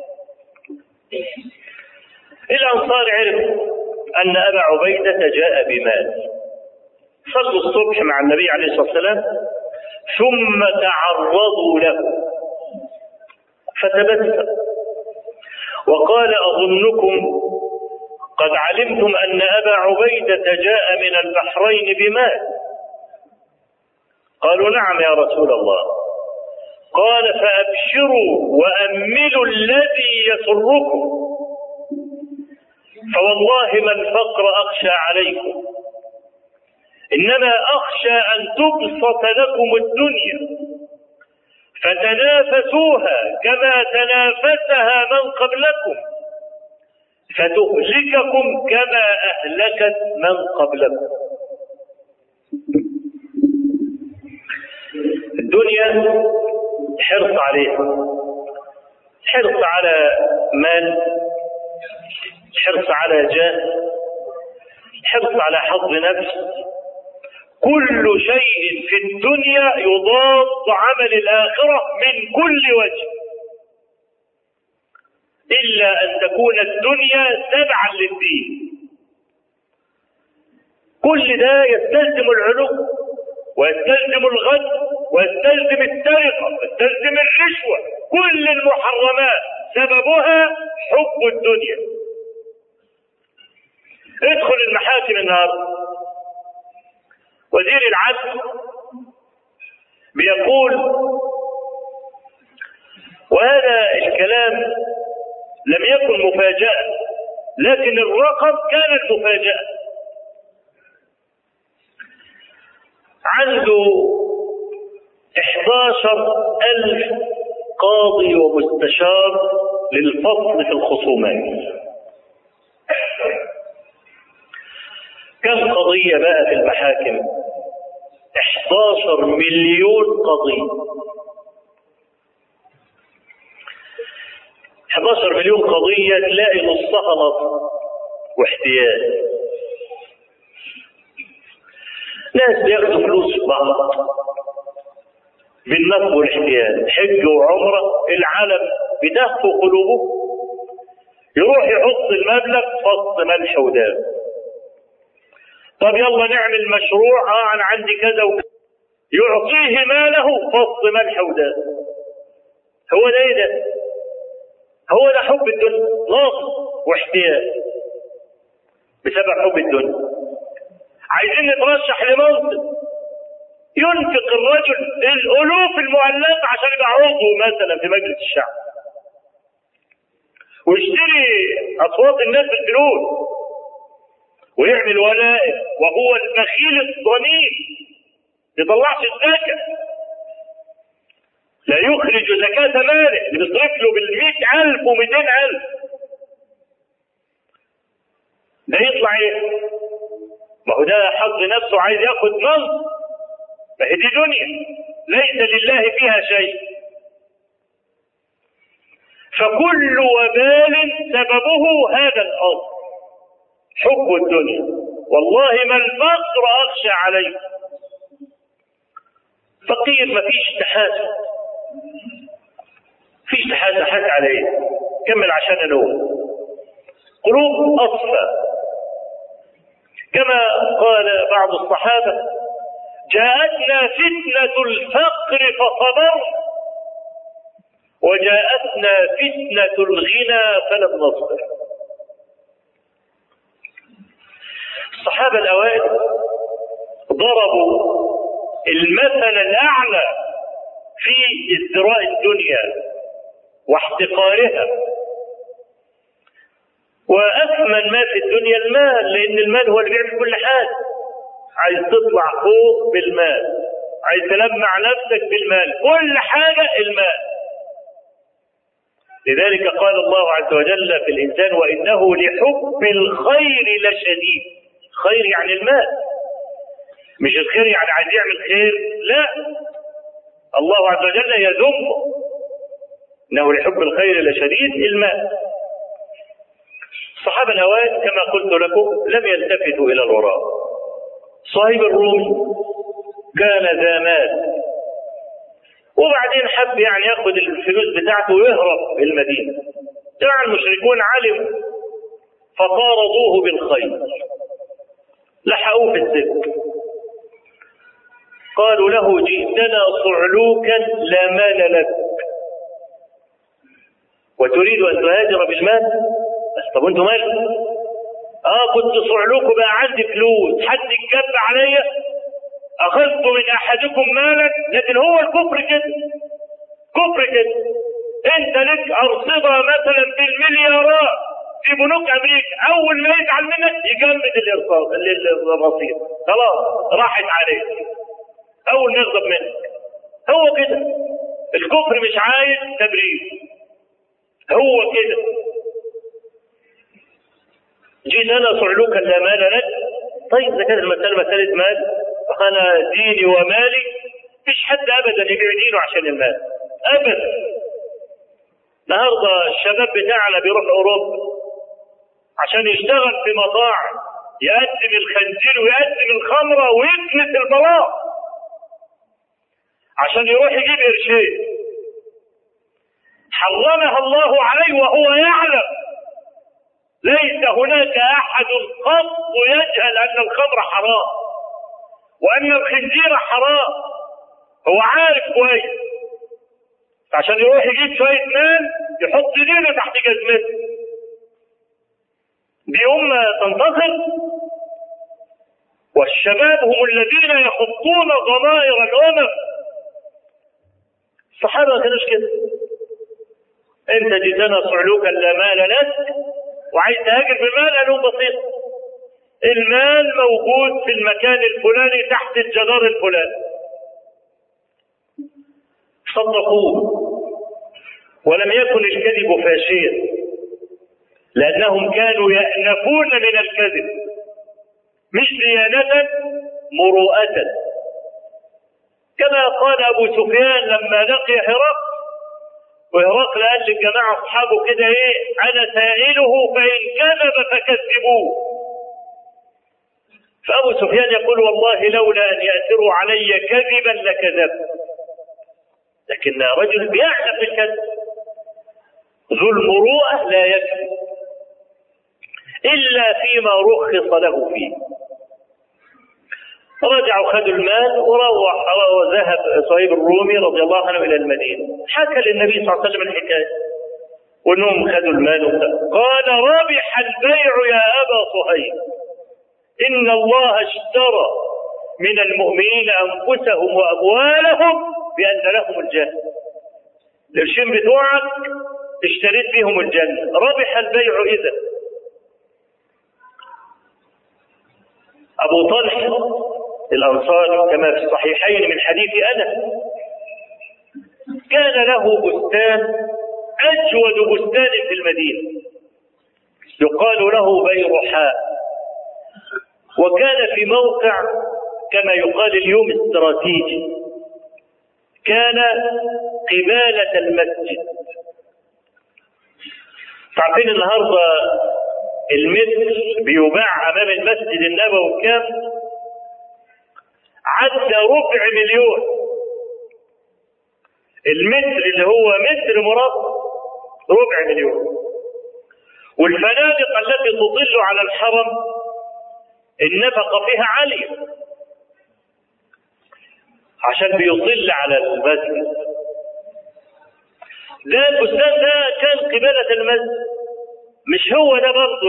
الأنصار عرفوا أن أبا عبيدة جاء بمال صلوا الصبح مع النبي عليه الصلاة والسلام ثم تعرضوا له فتبسم وقال أظنكم قد علمتم أن أبا عبيدة جاء من البحرين بمال قالوا نعم يا رسول الله قال فأبشروا وأملوا الذي يسركم فوالله ما الفقر أخشى عليكم إنما أخشى أن تبسط لكم الدنيا فتنافسوها كما تنافسها من قبلكم فتهلككم كما أهلكت من قبلكم الدنيا حرص عليها حرص على مال حرص على جاه حرص على حظ نفس كل شيء في الدنيا يضاد عمل الآخرة من كل وجه إلا أن تكون الدنيا تبعا للدين كل ده يستلزم العلو ويستلزم الغد ويستلزم السرقة ويستلزم الرشوة كل المحرمات سببها حب الدنيا ادخل المحاكم النهارده وزير العدل بيقول وهذا الكلام لم يكن مفاجأة لكن الرقم كان المفاجأة عنده 11 ألف قاضي ومستشار للفصل في الخصومات كم قضية بقى في المحاكم 11 مليون قضية 11 مليون قضية تلاقي نصها نصب واحتيال ناس بياخدوا فلوس في بعض بالنصب والاحتيال حج وعمرة العالم بتهفو قلوبه يروح يحط المبلغ فص ملح وداب طب يلا نعمل مشروع اه انا عندي كذا وكذا يعطيه ماله فص ملح وداب هو ده ايه ده هو ده حب الدنيا نصب واحتيال بسبب حب الدنيا عايزين نترشح لمنصب ينفق الرجل الالوف المؤلفه عشان يبقى عضو مثلا في مجلس الشعب ويشتري اصوات الناس بالفلوس ويعمل ولائم وهو البخيل الضنين يطلعش الزكاه لا يخرج زكاة ماله اللي بيصرف له بالمئة ألف ومئتين ألف ده يطلع ايه؟ ما هو ده حظ نفسه عايز ياخد منصب فهي دي دنيا ليس لله فيها شيء فكل وبال سببه هذا الأمر حب الدنيا والله ما الفقر أخشى عليه فقير ما فيش تحاسب فيش تحاسب حاجة عليه كمل عشان انوم قلوب أصفى كما قال بعض الصحابة جاءتنا فتنة الفقر فصبرنا وجاءتنا فتنة الغنى فلم نصبر الصحابة الأوائل ضربوا المثل الأعلى في ازدراء الدنيا واحتقارها وأثمن ما في الدنيا المال لأن المال هو اللي بيعمل كل حاجة عايز تطلع فوق بالمال عايز تلمع نفسك بالمال كل حاجة المال لذلك قال الله عز وجل في الإنسان وإنه لحب الخير لشديد خير يعني المال مش الخير يعني عايز يعمل خير لا الله عز وجل يذمه انه لحب الخير لشديد المال الصحابة الأوائل كما قلت لكم لم يلتفتوا إلى الوراء صاحب الروم كان ذا مال وبعدين حب يعني ياخد الفلوس بتاعته ويهرب المدينة طبعا المشركون علموا فطاردوه بالخير لحقوه في السجن قالوا له جئتنا صعلوكا لا مال لك وتريد ان تهاجر بالمال بس طب انتوا مالكم اه كنت صعلوك بقى عندي فلوس حد اتكب عليا اخذت من احدكم مالا لكن هو الكفر كده كفر كده انت لك ارصده مثلا بالمليارات في بنوك امريكا اول ما يزعل منك يجمد الارصاد الرصيد خلاص راحت عليك اول ما يغضب منك هو كده الكفر مش عايز تبرير هو كده جيت انا صعلوك لا مال لك طيب اذا كانت المساله مساله مال انا ديني ومالي مفيش حد ابدا يبيع دينه عشان المال ابدا النهارده الشباب بتاعنا بيروح اوروبا عشان يشتغل في مطاعم يقدم الخنزير ويقدم الخمره ويكنس البلاط عشان يروح يجيب قرشين حرمها الله عليه وهو يعلم ليس هناك احد قط يجهل ان الخمر حرام وان الخنزير حرام هو عارف كويس عشان يروح يجيب شويه مال يحط دينه تحت جزمته دي امه تنتصر والشباب هم الذين يخطون ضمائر الامم الصحابه ما كانوش كده انت جئتنا صعلوكا لا مال لك وعايز تهاجر بمال قالوا بسيط المال موجود في المكان الفلاني تحت الجدار الفلاني صدقوه ولم يكن الكذب فاشيا لأنهم كانوا يأنفون من الكذب مش ديانة مروءة كما قال أبو سفيان لما لقي هرقل وهرقل قال للجماعة أصحابه كده إيه أنا سائله فإن كذب فكذبوه فأبو سفيان يقول والله لولا أن يأثروا علي كذبا لكذبت لكن رجل بيعلم بالكذب ذو المروءة لا يكذب إلا فيما رخص له فيه رجعوا خدوا المال وروح وذهب صهيب الرومي رضي الله عنه الى المدينه حكى للنبي صلى الله عليه وسلم الحكايه وانهم خدوا المال وبتاع قال ربح البيع يا ابا صهيب ان الله اشترى من المؤمنين انفسهم واموالهم بان لهم الجنه القرشين بتوعك اشتريت بهم الجنه ربح البيع اذا ابو طلحه الأنصار كما في الصحيحين من حديث أنس كان له بستان أجود بستان في المدينة يقال له بيرحاء وكان في موقع كما يقال اليوم استراتيجي كان قبالة المسجد تعرفين النهارده المتر بيباع امام المسجد النبوي كام؟ عدى ربع مليون المتر اللي هو متر مربع ربع مليون والفنادق التي تطل على الحرم النفقة فيها عالية عشان بيطل على المسجد ده البستان ده كان قبالة المسجد مش هو ده برضه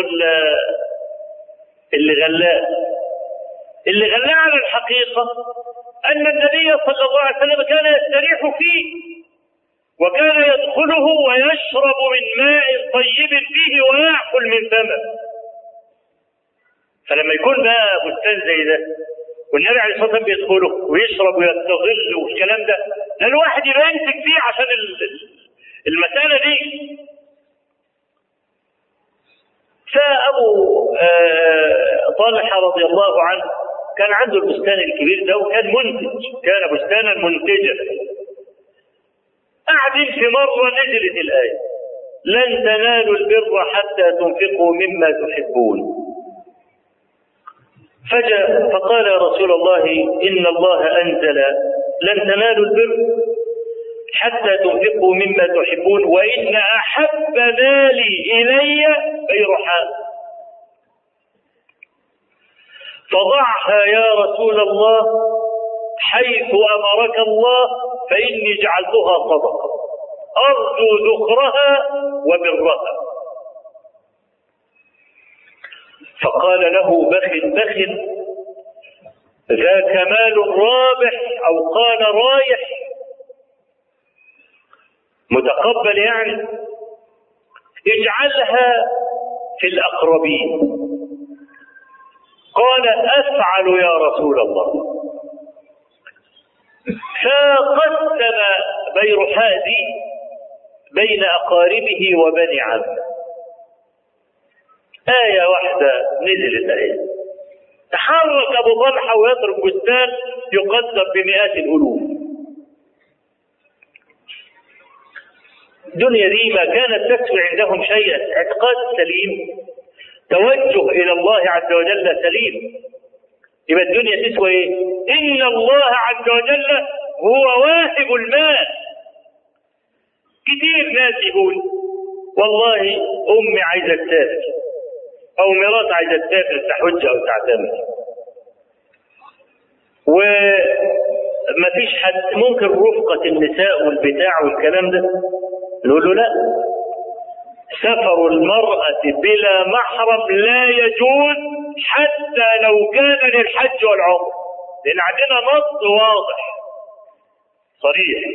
اللي غلاه اللي غلاه على الحقيقة أن النبي صلى الله عليه وسلم كان يستريح فيه وكان يدخله ويشرب من ماء طيب فيه ويأكل من ثمر فلما يكون بقى بستان زي ده والنبي عليه الصلاه والسلام بيدخله ويشرب ويستظل والكلام ده ده الواحد يبقى يمسك فيه عشان المساله دي فابو طلحه رضي الله عنه كان عنده البستان الكبير ده وكان منتج كان بستانا منتجا قاعدين في مرة نزلت الآية لن تنالوا البر حتى تنفقوا مما تحبون فجاء فقال يا رسول الله إن الله أنزل لن تنالوا البر حتى تنفقوا مما تحبون وإن أحب مالي إلي بيرحان فضعها يا رسول الله حيث امرك الله فاني جعلتها صدقه ارجو ذخرها وبرها فقال له بخ بخ ذاك مال رابح او قال رايح متقبل يعني اجعلها في الاقربين قال افعل يا رسول الله فقسم بيرحاء دي بين أقاربه وبني عمه آية واحدة نزلت آية تحرك أبو طلحة ويترك بستان يقدر بمئات الألوف الدنيا دي ما كانت تسوي عندهم شيئا اعتقاد سليم توجه إلى الله عز وجل سليم يبقى الدنيا تسوى ايه؟ إن الله عز وجل هو واهب المال كتير ناس يقول والله أمي عايزة تسافر أو مرات عايزة تسافر تحج أو تعتمر وما فيش حد ممكن رفقة النساء والبتاع والكلام ده نقول له لا سفر المرأة بلا محرم لا يجوز حتى لو كان للحج والعمر لأن عندنا نص واضح صريح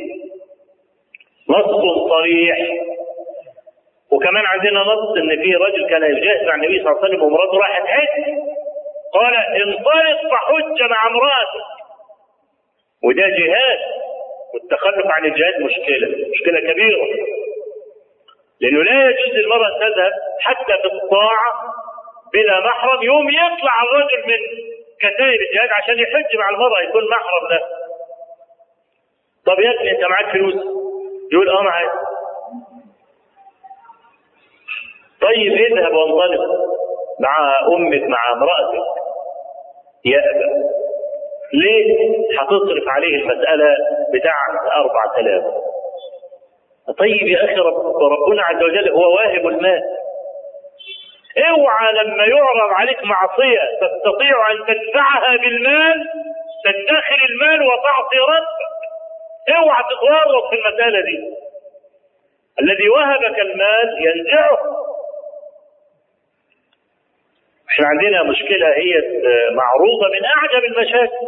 نص صريح وكمان عندنا نص ان في رجل كان يجاهد مع النبي صلى الله عليه وسلم ومراته راحت حج قال انطلق فحج مع امراتك وده جهاد والتخلف عن الجهاد مشكله مشكله كبيره لانه لا يجوز للمراه ان تذهب حتى في الطاعه بلا محرم يوم يطلع الرجل من كتائب الجهاد عشان يحج مع المراه يكون محرم له طب يا ابني انت معاك فلوس يقول اه معاك طيب اذهب وانطلق مع امك مع امرأتك يأبى ليه هتصرف عليه المسألة بتاع أربعة آلاف طيب يا أخي رب ربنا عز وجل هو واهب المال اوعى لما يعرض عليك معصية تستطيع أن تدفعها بالمال تدخر المال وتعصي ربك اوعى تتورط في المسألة دي الذي وهبك المال ينزعه احنا عندنا مشكلة هي معروضة من أعجب المشاكل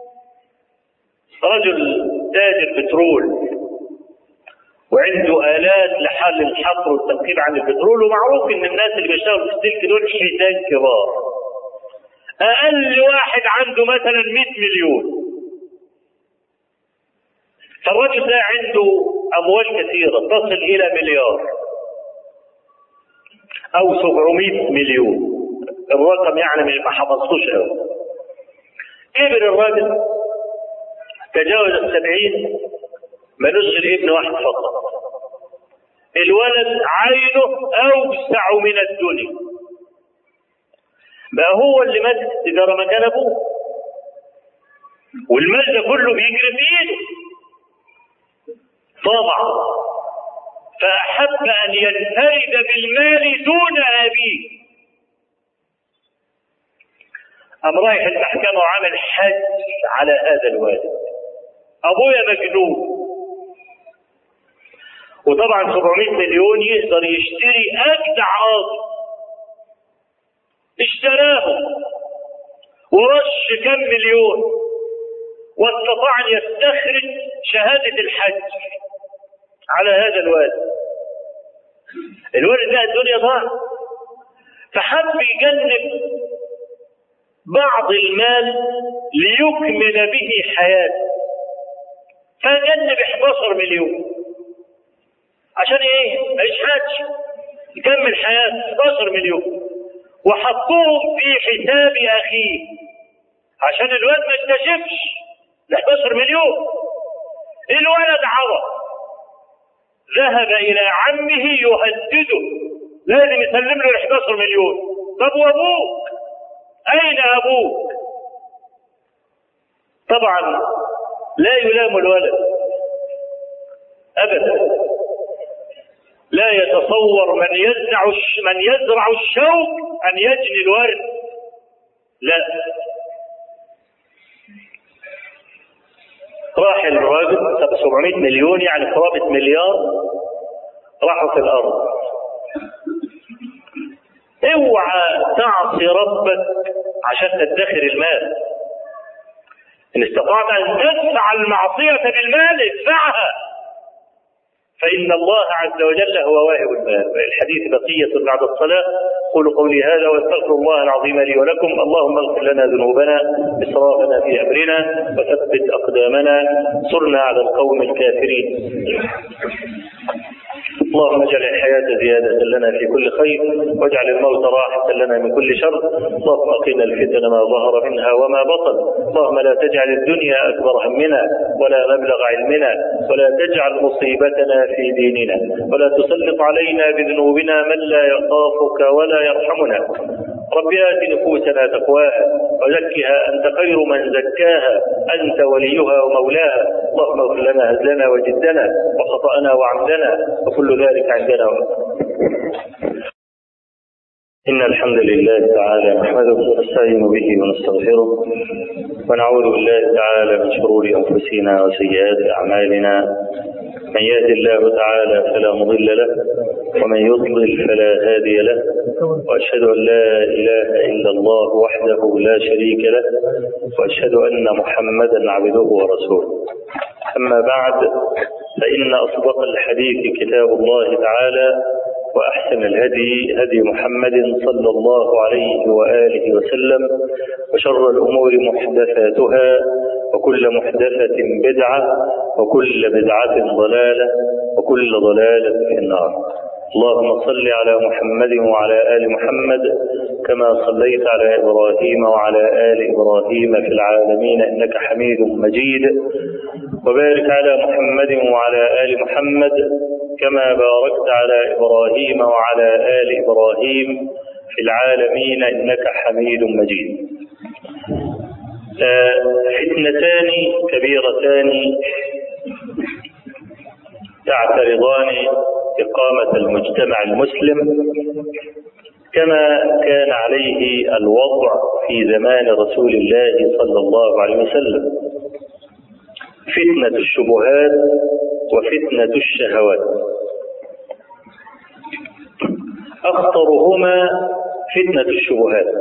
رجل تاجر بترول وعنده آلات لحل الحفر والتنقيب عن البترول ومعروف إن الناس اللي بيشتغلوا في السلك دول حيتان كبار أقل واحد عنده مثلا 100 مليون فالرجل ده عنده أموال كثيرة تصل إلى مليار أو 700 مليون الرقم يعني ما حفظتوش قوي كبر الراجل تجاوز السبعين ملوش غير ابن واحد فقط الولد عينه اوسع من الدنيا بقى هو اللي ماسك التجاره مكان ابوه والمال ده كله بيجري في ايده طبعا فاحب ان ينفرد بالمال دون ابيه قام رايح المحكمة وعامل حج على هذا الوالد أبويا مجنون وطبعا 700 مليون يقدر يشتري أجدع قاضي اشتراه ورش كم مليون واستطاع أن يستخرج شهادة الحج على هذا الوالد الوالد ده الدنيا ضاع فحب يجنب بعض المال ليكمل به حياته فجنب 11 مليون عشان ايه؟ ما حاج يكمل حياته 11 مليون وحطوهم في حساب اخيه عشان الواد ما يكتشفش ال 11 مليون الولد عرف ذهب الى عمه يهدده لازم يسلم له ال 11 مليون طب وابوك أين أبوك؟ طبعا لا يلام الولد أبدا لا يتصور من يزرع من يزرع الشوك أن يجني الورد لا راح الراجل 700 مليون يعني قرابة مليار راحوا في الأرض اوعى تعصي ربك عشان تدخر المال ان استطعت ان تدفع المعصية بالمال ادفعها فإن الله عز وجل هو واهب المال الحديث بقية بعد الصلاة قولوا قولي هذا واستغفر الله العظيم لي ولكم اللهم اغفر لنا ذنوبنا إسرافنا في أمرنا وثبت أقدامنا صرنا على القوم الكافرين اللهم اجعل الحياة زيادة لنا في كل خير واجعل الموت راحة لنا من كل شر اللهم قنا الفتن ما ظهر منها وما بطن اللهم لا تجعل الدنيا أكبر همنا ولا مبلغ علمنا ولا تجعل مصيبتنا في ديننا ولا تسلط علينا بذنوبنا من لا يخافك ولا يرحمنا رب آت نفوسنا تقواها وزكها أنت خير من زكاها أنت وليها ومولاها اللهم اغفر لنا هزلنا وجدنا وخطأنا وعمدنا وكل ذلك عندنا إن الحمد لله تعالى نحمده ونستعين به ونستغفره ونعوذ بالله تعالى من شرور أنفسنا وسيئات أعمالنا من يهد الله تعالى فلا مضل له ومن يضلل فلا هادي له واشهد ان لا اله الا الله وحده لا شريك له واشهد ان محمدا عبده ورسوله اما بعد فان اصدق الحديث كتاب الله تعالى واحسن الهدي هدي محمد صلى الله عليه واله وسلم وشر الامور محدثاتها وكل محدثة بدعة وكل بدعة ضلالة وكل ضلالة في النار اللهم صل على محمد وعلى آل محمد كما صليت على إبراهيم وعلى آل إبراهيم في العالمين إنك حميد مجيد وبارك على محمد وعلى آل محمد كما باركت على إبراهيم وعلى آل إبراهيم في العالمين إنك حميد مجيد فتنتان كبيرتان تعترضان إقامة المجتمع المسلم كما كان عليه الوضع في زمان رسول الله صلى الله عليه وسلم فتنة الشبهات وفتنة الشهوات أخطرهما فتنة الشبهات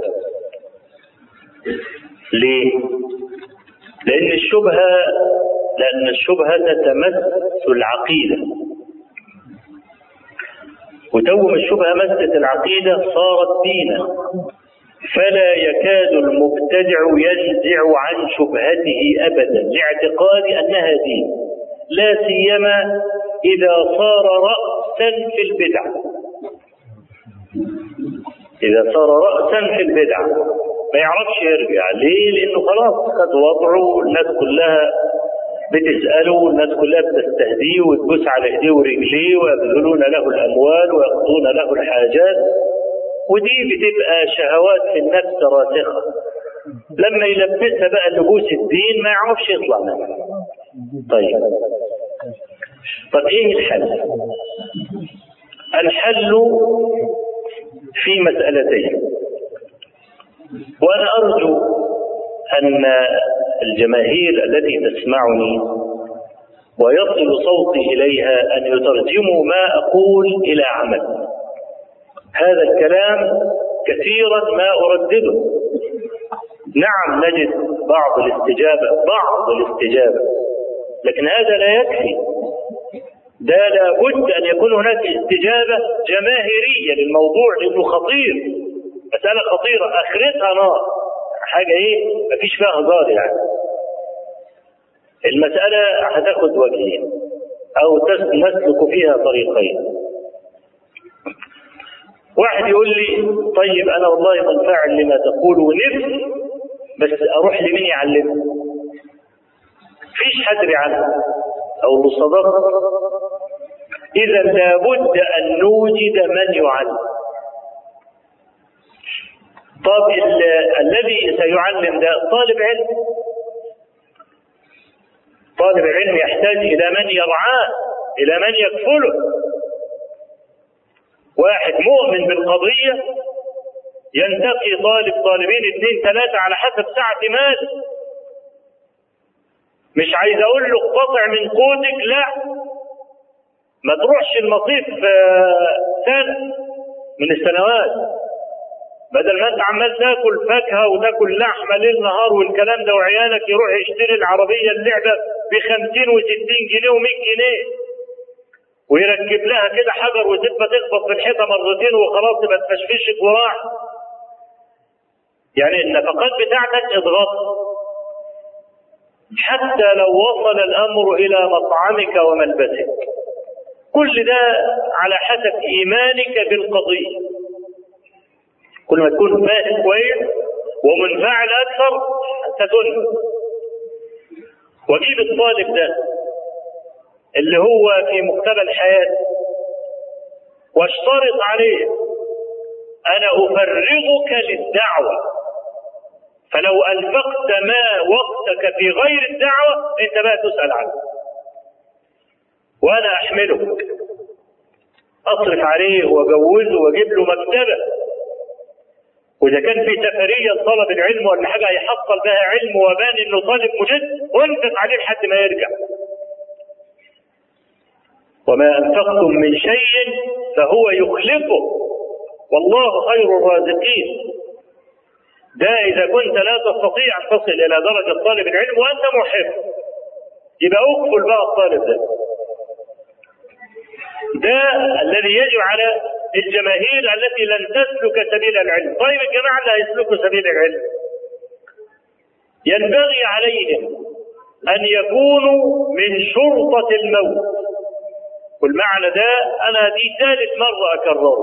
ليه؟ لأن الشبهة لأن الشبهة تمس العقيدة وتوم الشبهة مست العقيدة صارت دينا فلا يكاد المبتدع ينزع عن شبهته أبدا لاعتقاد أنها دين لا سيما إذا صار رأسا في البدع إذا صار رأسا في البدع ما يعرفش يرجع ليه لانه خلاص خد وضعه الناس كلها بتسأله والناس كلها بتستهديه وتبوس على ايديه ورجليه ويبذلون له الاموال ويقضون له الحاجات ودي بتبقى شهوات في النفس راسخه لما يلبسها بقى لبوس الدين ما يعرفش يطلع منها طيب طب ايه الحل الحل في مسألتين وأنا أرجو أن الجماهير التي تسمعني ويصل صوتي إليها أن يترجموا ما أقول إلى عمل هذا الكلام كثيرا ما أردده نعم نجد بعض الاستجابة بعض الاستجابة لكن هذا لا يكفي ده لابد أن يكون هناك استجابة جماهيرية للموضوع لأنه خطير مسألة خطيرة آخرتها نار حاجة إيه مفيش فيها هزار يعني المسألة هتاخد وجهين أو نسلك فيها طريقين واحد يقول لي طيب أنا والله منفعل لما تقول ونفسي بس أروح لمين يعلمني فيش حد بيعلم أو بالصدق إذا لابد أن نوجد من يعلم طب الذي سيعلم ده طالب علم طالب العلم يحتاج إلى من يرعاه إلى من يكفله واحد مؤمن بالقضية ينتقي طالب طالبين اثنين ثلاثة على حسب سعة مال مش عايز اقول له قطع من قوتك لا ما تروحش المصيف سنة من السنوات بدل ما انت عمال تاكل فاكهه وتاكل لحمه ليل نهار والكلام ده وعيالك يروح يشتري العربيه اللعبه ب 50 و60 جنيه و100 جنيه ويركب لها كده حجر وتبقى تخبط في الحيطه مرتين وخلاص تبقى تفشفشك وراح يعني النفقات بتاعتك اضغط حتى لو وصل الامر الى مطعمك وملبسك كل ده على حسب ايمانك بالقضيه كل ما تكون فاهم كويس ومنفعل اكثر ستنفع واجيب الطالب ده اللي هو في مقتبل حياته واشترط عليه انا افرغك للدعوه فلو انفقت ما وقتك في غير الدعوه انت بقى تسال عنه وانا احملك اصرف عليه واجوزه واجيب له مكتبه واذا كان في سفريه طلب العلم ولا حاجه هيحصل بها علم وبان انه طالب مجد انفق عليه لحد ما يرجع وما انفقتم من شيء فهو يخلفه والله خير الرازقين ده اذا كنت لا تستطيع ان تصل الى درجه طالب العلم وانت محب يبقى اقفل بقى الطالب ده ده الذي يجب على الجماهير التي لن تسلك سبيل العلم طيب الجماعه اللي هيسلكوا سبيل العلم ينبغي عليهم ان يكونوا من شرطه الموت والمعنى ده انا دي ثالث مره اكرره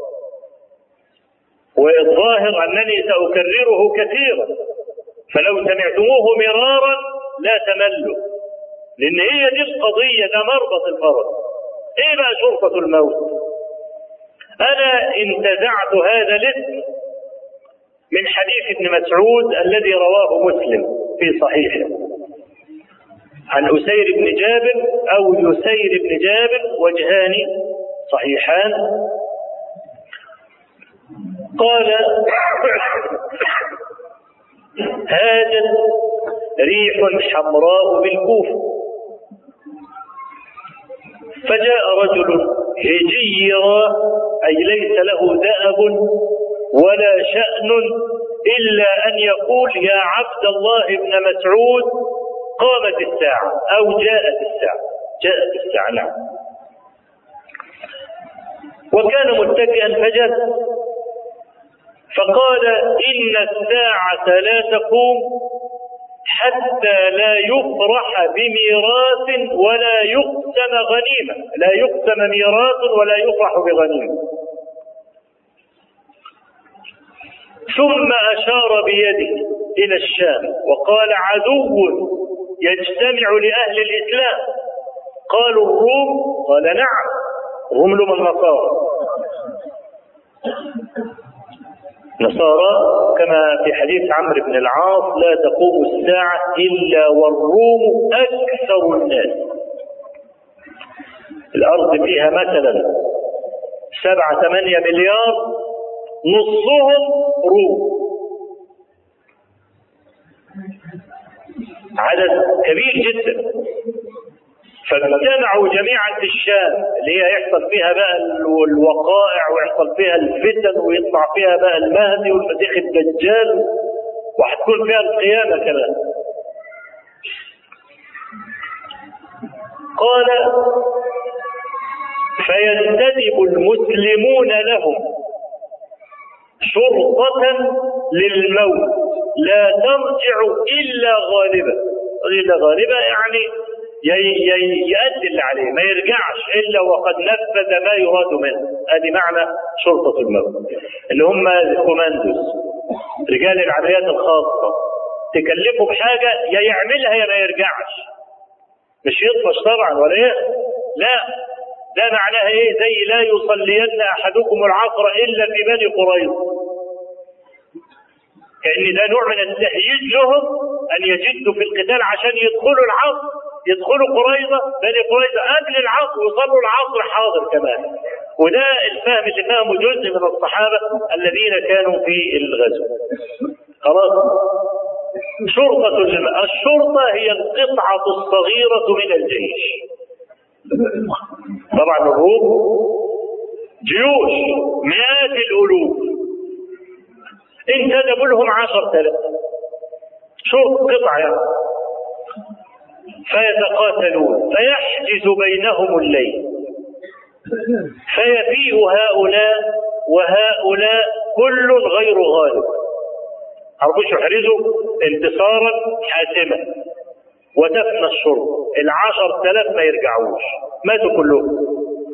والظاهر انني ساكرره كثيرا فلو سمعتموه مرارا لا تملوا لان هي دي القضيه ده مربط الفرس ايه بقى شرطه الموت انا انتزعت هذا الاسم من حديث ابن مسعود الذي رواه مسلم في صحيحه عن أسير بن جابر أو يسير بن جابر وجهان صحيحان قال هاجت ريح حمراء بالكوفة فجاء رجل هجيرا أي ليس له دأب ولا شأن إلا أن يقول يا عبد الله بن مسعود قامت الساعة أو جاءت الساعة جاءت الساعة نعم وكان متكئا فجد فقال إن الساعة لا تقوم حتى لا يفرح بميراث ولا يقسم غنيمة لا يقسم ميراث ولا يفرح بغنيمة ثم أشار بيده إلى الشام وقال عدو يجتمع لأهل الإسلام قالوا الروم قال نعم هم لهم النصارى نصارى كما في حديث عمرو بن العاص لا تقوم الساعة إلا والروم أكثر الناس الأرض فيها مثلا سبعة ثمانية مليار نصهم روم عدد كبير جدا فاجتمعوا جميعا في الشام اللي هي يحصل فيها بقى الوقائع ويحصل فيها الفتن ويطلع فيها بقى المهدي والمسيح الدجال وهتكون فيها القيامه كمان قال فينتدب المسلمون لهم شرطة للموت لا ترجع إلا غالبا إلا غالبا يعني يؤدي اللي عليه ما يرجعش إلا وقد نفذ ما يراد منه هذه معنى شرطة الموت اللي هم الكوماندوس رجال العمليات الخاصة تكلفه بحاجة يا يعملها يا ما يرجعش مش يطفش طبعا ولا ايه لا ده معناها ايه زي لا يصلين احدكم العصر الا في بني قريظه كان ده نوع من التهييج لهم ان يجدوا في القتال عشان يدخلوا العصر يدخلوا قريظه بني قريظه قبل العصر ويصلوا العصر حاضر كمان وده الفهم اللي فهمه جزء من الصحابه الذين كانوا في الغزو خلاص شرطة الشرطة هي القطعة الصغيرة من الجيش طبعا الروم جيوش مئات الألوف انتدبوا لهم عشر تلاف شرط قطعة يعني فيتقاتلون فيحجز بينهم الليل فيفيء هؤلاء وهؤلاء كل غير غالب عرفوش يحرزوا انتصارا حاسما وتفنى الشرب العشر تلاف ما يرجعوش ماتوا كلهم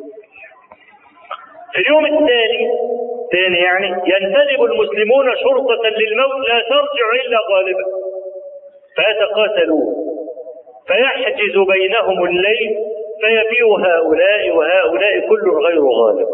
في اليوم الثاني ثاني يعني ينتدب المسلمون شرطة للموت لا ترجع إلا غالبا فيتقاتلون فيحجز بينهم الليل فيبيع هؤلاء وهؤلاء كل غير غالب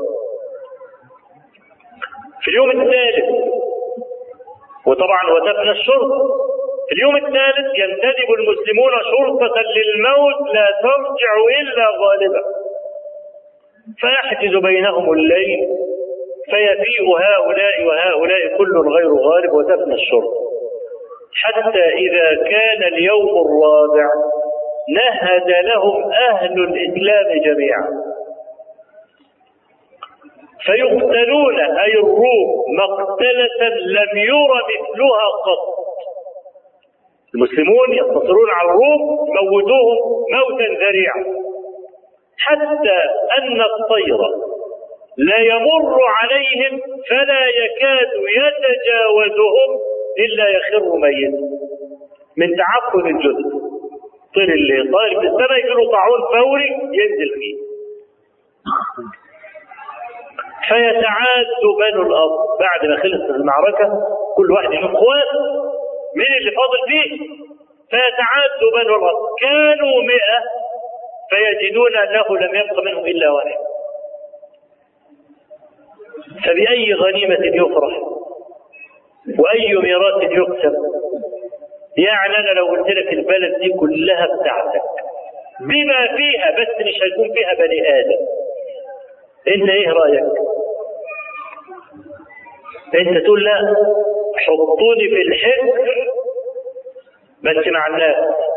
في اليوم الثالث وطبعا وتفنى الشرطة في اليوم الثالث ينتدب المسلمون شرطة للموت لا ترجع إلا غالبا فيحجز بينهم الليل فيفيء هؤلاء وهؤلاء كل غير غالب وتفنى الشرطة حتى إذا كان اليوم الرابع نهد لهم أهل الإسلام جميعا فيقتلون أي الروم مقتلة لم ير مثلها قط المسلمون ينتصرون على الروم موتوهم موتا ذريعا حتى أن الطير لا يمر عليهم فلا يكاد يتجاوزهم إلا يخر ميتا من تعفن الجثث طير اللي طاير في السماء يجي له طاعون فوري ينزل فيه فيتعاد بنو الارض بعد ما خلصت المعركه كل واحد يشوف اخوات مين اللي فاضل فيه فيتعاد بنو الارض كانوا مئة فيجدون انه لم يبق منهم الا واحد فبأي غنيمة يفرح وأي ميراث يقسم يعني أنا لو قلت لك البلد دي كلها بتاعتك بما فيها بس مش هيكون فيها بني آدم أنت إيه رأيك؟ أنت تقول لا حطوني في الحجر بس مع الناس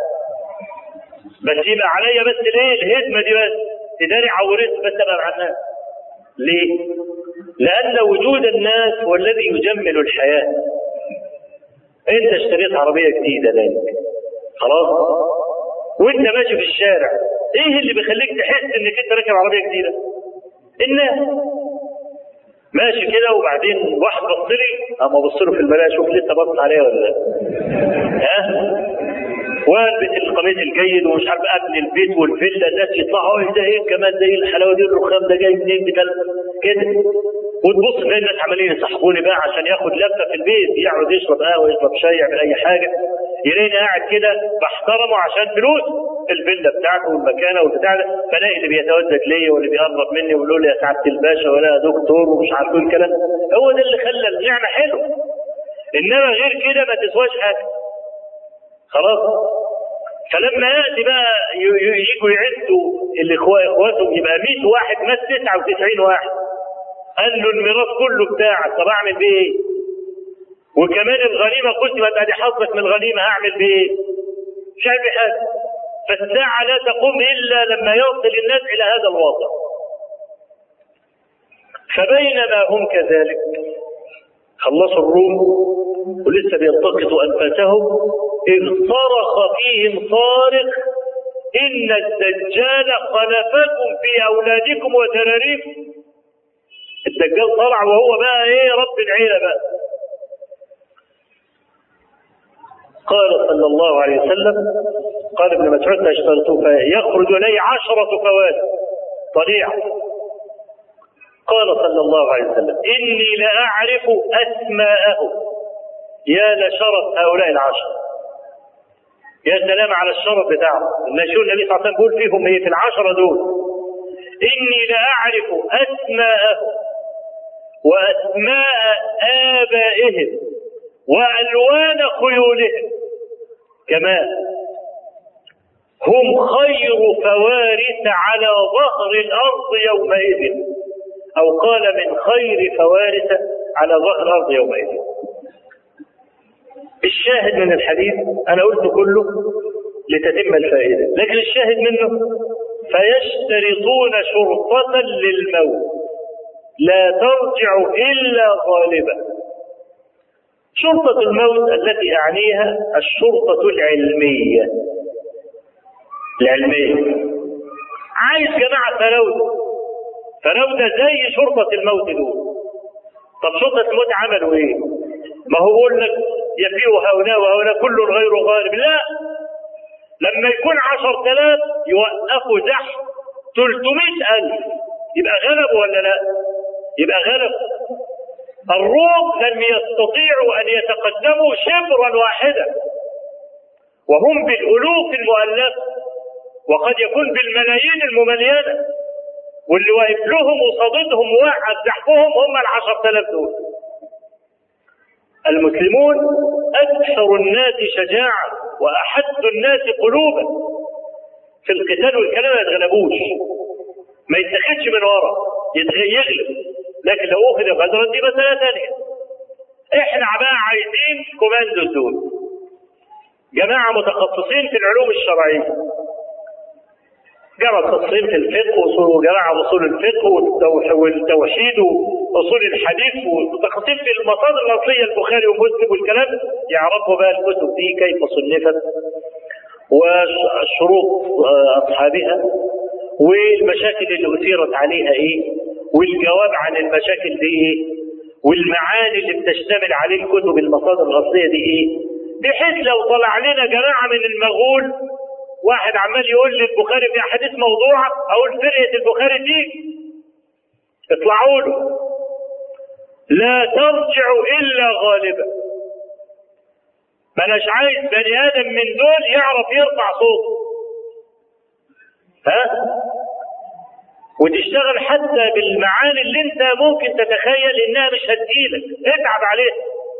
بس يبقى عليا بس ليه الهدمة دي بس تداري عورتي بس أبقى مع الناس ليه؟ لأن وجود الناس هو الذي يجمل الحياة انت اشتريت عربيه جديده لك خلاص وانت ماشي في الشارع ايه اللي بيخليك تحس انك انت راكب عربيه جديده الناس ماشي كده وبعدين واحد بص لي اما ابص له في المرايه اشوف لسه بص عليها ولا لا ها والبس القميص الجيد ومش عارف ابني البيت والفيلا الناس يطلعوا ايه ده ايه كمان ده ايه الحلاوه دي الرخام ده جاي منين ده كده وتبص تلاقي الناس عمالين يصحبوني بقى عشان ياخد لفه في البيت يقعد يشرب قهوه يشرب شاي يعمل اي حاجه يلاقيني قاعد كده بحترمه عشان فلوس الفيلا بتاعته والمكانه والبتاع ده فلاقي اللي بيتودد ليا واللي بيقرب مني ويقول لي يا سعاده الباشا ولا يا دكتور ومش عارف ايه الكلام هو ده اللي خلى النعمه حلو انما غير كده ما تسواش حاجه خلاص فلما ياتي بقى يجوا يعدوا الاخوه اخواتهم يبقى 100 واحد مات 99 واحد قال له الميراث كله بتاعك طب اعمل بيه ايه؟ وكمان الغنيمه قلت ما ادي حظك من الغنيمه هعمل بيه ايه؟ مش عارف حاجه فالساعه لا تقوم الا لما يصل الناس الى هذا الوضع فبينما هم كذلك خلصوا الروم ولسه بيلتقطوا انفاسهم اذ صرخ فيهم صارخ ان الدجال خلفكم في اولادكم وتراريكم الدجال طلع وهو بقى ايه رب العيله بقى قال صلى الله عليه وسلم قال ابن مسعود اشترطوا فيخرج الي عشرة فوات طليعة قال صلى الله عليه وسلم إني لأعرف أسماءهم يا لشرف هؤلاء العشرة يا سلام على الشرف بتاعهم لما شو النبي صلى الله عليه وسلم بيقول فيهم ايه في العشرة دول إني لأعرف أسماءهم وأسماء آبائهم وألوان خيولهم كمان هم خير فوارث على ظهر الأرض يومئذ أو قال من خير فوارث على ظهر الأرض يومئذ الشاهد من الحديث أنا قلت كله لتتم الفائدة لكن الشاهد منه فيشترطون شرطة للموت لا ترجع إلا غالبا شرطة الموت التي أعنيها الشرطة العلمية العلمية عايز جماعة تلوث فلو ده زي شرطة الموت دول طب شرطة الموت عملوا ايه؟ ما هو بيقول لك يفيء هؤلاء وهؤلاء كل غير غالب لا لما يكون عشر تلاف يوقفوا زحف 300 ألف يبقى غلبوا ولا لا؟ يبقى غلب الروم لم يستطيعوا أن يتقدموا شبرا واحدا وهم بالألوف المؤلفة وقد يكون بالملايين المملينة واللي واقف لهم وصادتهم وقعد زحفهم هم العشر تلاف دول المسلمون أكثر الناس شجاعة وأحد الناس قلوبا في القتال والكلام ما يتغلبوش ما يتخذش من ورا يغلب لكن لو أخذ غدرا دي مسألة ثانية احنا بقى عايزين كوماندو دول جماعة متخصصين في العلوم الشرعية جماعة متخصصين في الفقه وجماعة أصول الفقه والتوحيد وأصول الحديث ومتخصصين في المصادر الأصلية البخاري ومسلم والكلام يعرفوا بقى الكتب دي كيف صنفت وشروط أصحابها والمشاكل اللي أثيرت عليها إيه والجواب عن المشاكل دي إيه والمعاني اللي بتشتمل عليه الكتب المصادر الأصلية دي إيه بحيث لو طلع لنا جماعة من المغول واحد عمال يقول لي البخاري في احاديث موضوعه اقول فرقه البخاري دي اطلعوا له لا ترجع الا غالبا ما اناش عايز بني ادم من دول يعرف يرفع صوته ها وتشتغل حتى بالمعاني اللي انت ممكن تتخيل انها مش هتجيلك اتعب عليها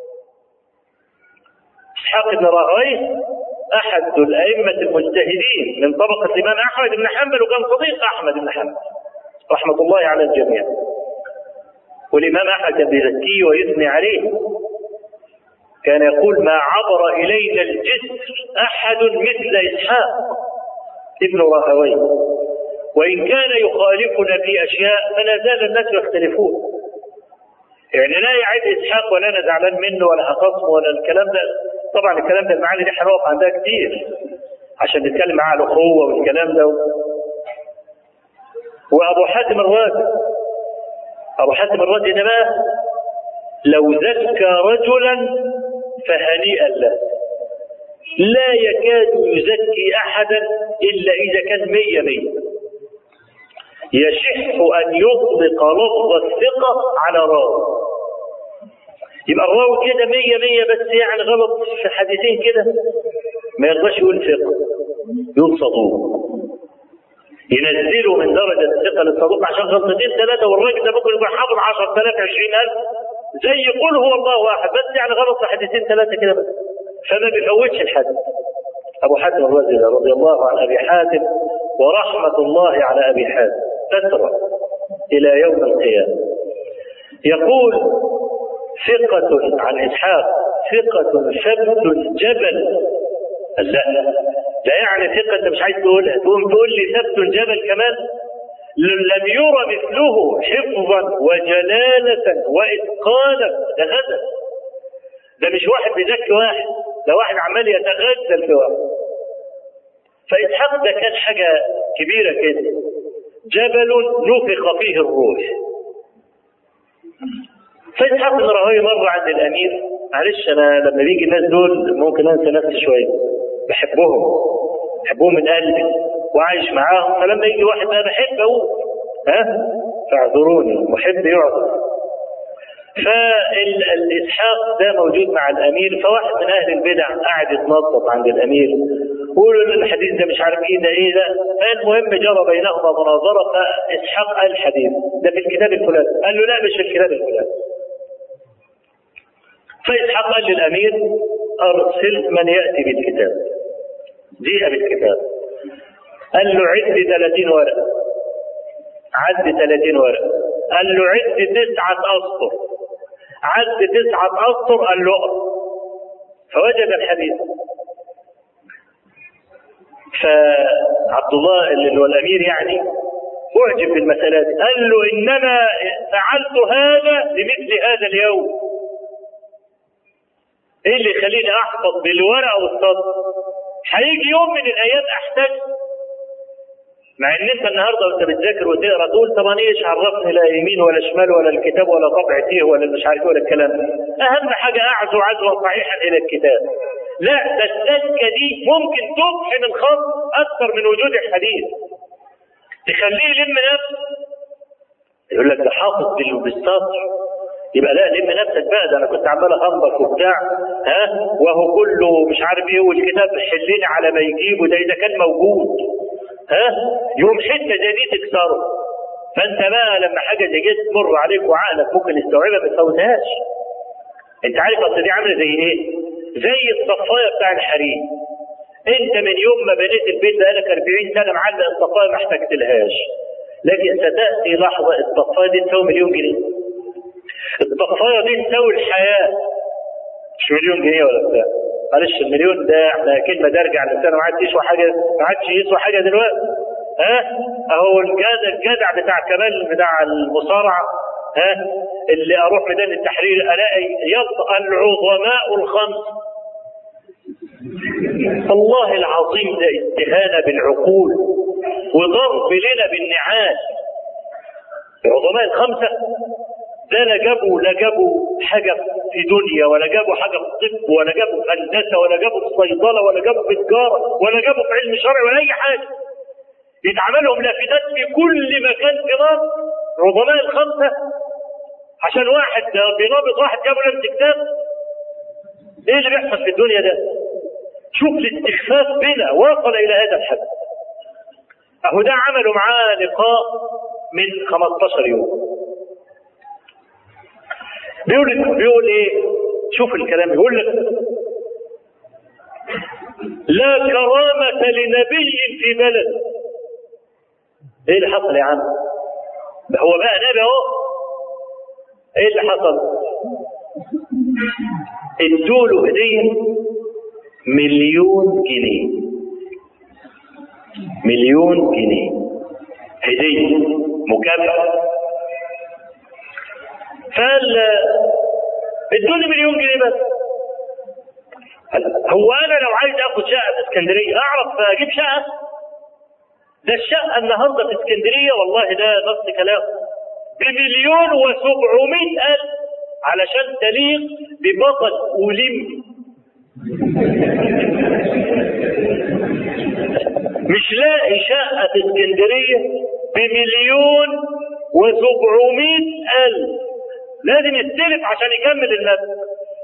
اسحاق بن راهويه احد الائمه المجتهدين من طبقه الامام احمد بن حنبل وكان صديق احمد بن حنبل رحمه الله على الجميع والامام احمد كان بيزكيه ويثني عليه كان يقول ما عبر الينا الجسر احد مثل اسحاق ابن راهويه وان كان يخالفنا في اشياء فلا زال الناس يختلفون يعني لا يعد اسحاق ولا انا زعلان منه ولا هخصمه ولا الكلام ده طبعا الكلام ده المعاني دي هنقف عندها كتير عشان نتكلم معاه الاخوه والكلام ده وابو حاتم الرازي ابو حاتم الرازي ده بقى لو زكى رجلا فهنيئا له لا يكاد يزكي احدا الا اذا كان مية مية يشح ان يطلق لفظ الثقه على راوي يبقى الراوي كده مية مية بس يعني غلط في حديثين كده ما يرضاش يقول ثقة يقول صدوق ينزله من درجة الثقة للصدوق عشان غلطتين ثلاثة والراجل ده ممكن يكون حافظ 10000 20000 زي قل هو الله واحد بس يعني غلط في حديثين ثلاثة كده بس فما بيفوتش الحديث أبو حاتم الرازي رضي الله عن أبي حاتم ورحمة الله على أبي حاتم تترى إلى يوم القيامة يقول ثقة عن إسحاق ثقة ثبت جبل لا لا يعني ثقة أنت مش عايز تقولها تقوم تقول لي ثبت جبل كمان لم يرى مثله حفظا وجلالة وإتقانا ده غزل ده مش واحد بيزكي واحد ده واحد عمال يتغزل في واحد فإسحاق ده كان حاجة كبيرة كده جبل نفخ فيه الروح فإسحاق بن راهويه مر عند الأمير معلش أنا لما بيجي الناس دول ممكن أنسى نفسي شوية بحبهم بحبهم من قلبي وعايش معاهم فلما يجي واحد أنا بحب أقول ها فاعذروني محب يعذر فالإسحاق ده موجود مع الأمير فواحد من أهل البدع قاعد يتنطط عند الأمير قولوا ان الحديث ده مش عارف ايه ده ايه ده فالمهم جرى بينهما مناظره فاسحاق قال الحديث ده في الكتاب الفلاني قال له لا مش في الكتاب الفلاني فاسحاق قال للامير ارسل من ياتي بالكتاب جيء بالكتاب قال له عد 30 ورقه عد 30 ورقه قال له عد تسعه اسطر عد تسعه اسطر قال له اقرا فوجد الحديث فعبد الله اللي هو الامير يعني اعجب بالمساله دي قال له انما فعلت هذا لمثل هذا اليوم ايه اللي يخليني احفظ بالورقه والسطر هيجي يوم من الايام احتاج مع ان انت النهارده وانت بتذاكر وتقرا تقول طب انا ايش عرفني لا يمين ولا شمال ولا الكتاب ولا طبع ايه ولا مش عارف ولا الكلام ده اهم حاجه اعزو عزوا صحيحا الى الكتاب لا ده السكه دي ممكن تطحن الخط اكثر من وجود الحديث تخليه يلم نفسه يقول لك ده حافظ بالسطر يبقى لا لم نفسك بقى ده انا كنت عمال اخبط وبتاع ها وهو كله مش عارف ايه والكتاب حليني على ما يجيبه ده اذا كان موجود ها يوم حته زي دي تكسره فانت بقى لما حاجه زي دي تمر عليك وعقلك ممكن يستوعبها ما تفوتهاش انت عارف اصل دي عامله زي ايه؟ زي الصفايه بتاع الحريم انت من يوم ما بنيت البيت بقالك 40 سنه معلق الصفايه ما احتجتلهاش لكن ستاتي لحظه الصفايه دي تساوي مليون جنيه الطفايه دي تساوي الحياه مش مليون جنيه ولا بتاع معلش المليون ده احنا كلمه ده ارجع لسنه ما عادش يسوى حاجه ما عادش يسوى حاجه دلوقتي ها اهو الجدع الجدع بتاع كمال بتاع المصارعه ها اللي اروح ميدان التحرير الاقي يطأ العظماء الخمس الله العظيم ده استهانه بالعقول وضرب لنا بالنعال العظماء الخمسه ده لا جابوا لا جابوا حاجه في دنيا ولا جابوا حاجه في طب ولا جابوا في هندسه ولا جابوا في صيدله ولا جابوا في تجاره ولا جابوا في علم شرع ولا اي حاجه يتعمل لهم لافتات في كل مكان في مصر العظماء الخمسه عشان واحد بنابض واحد جابوا لهم كتاب ايه اللي بيحصل في الدنيا ده؟ شوف الاستخفاف بنا وصل الى هذا الحد اهو ده عملوا معاه لقاء من 15 يوم بيقول بيقول ايه شوف الكلام يقول لك لا كرامة لنبي في بلد ايه اللي حصل يا عم ده هو بقى نبي اهو ايه اللي حصل ادوا له هديه مليون جنيه مليون جنيه هديه مكافاه فقال ادوني مليون جنيه بس هو انا لو عايز اخد شقه في اسكندريه اعرف اجيب شقه ده الشقه النهارده في اسكندريه والله ده نص كلام بمليون وسبعمائة ألف علشان تليق ببطل أولمبي مش لاقي شقة في اسكندرية بمليون وسبعمائة ألف لازم يستلف عشان يكمل المبلغ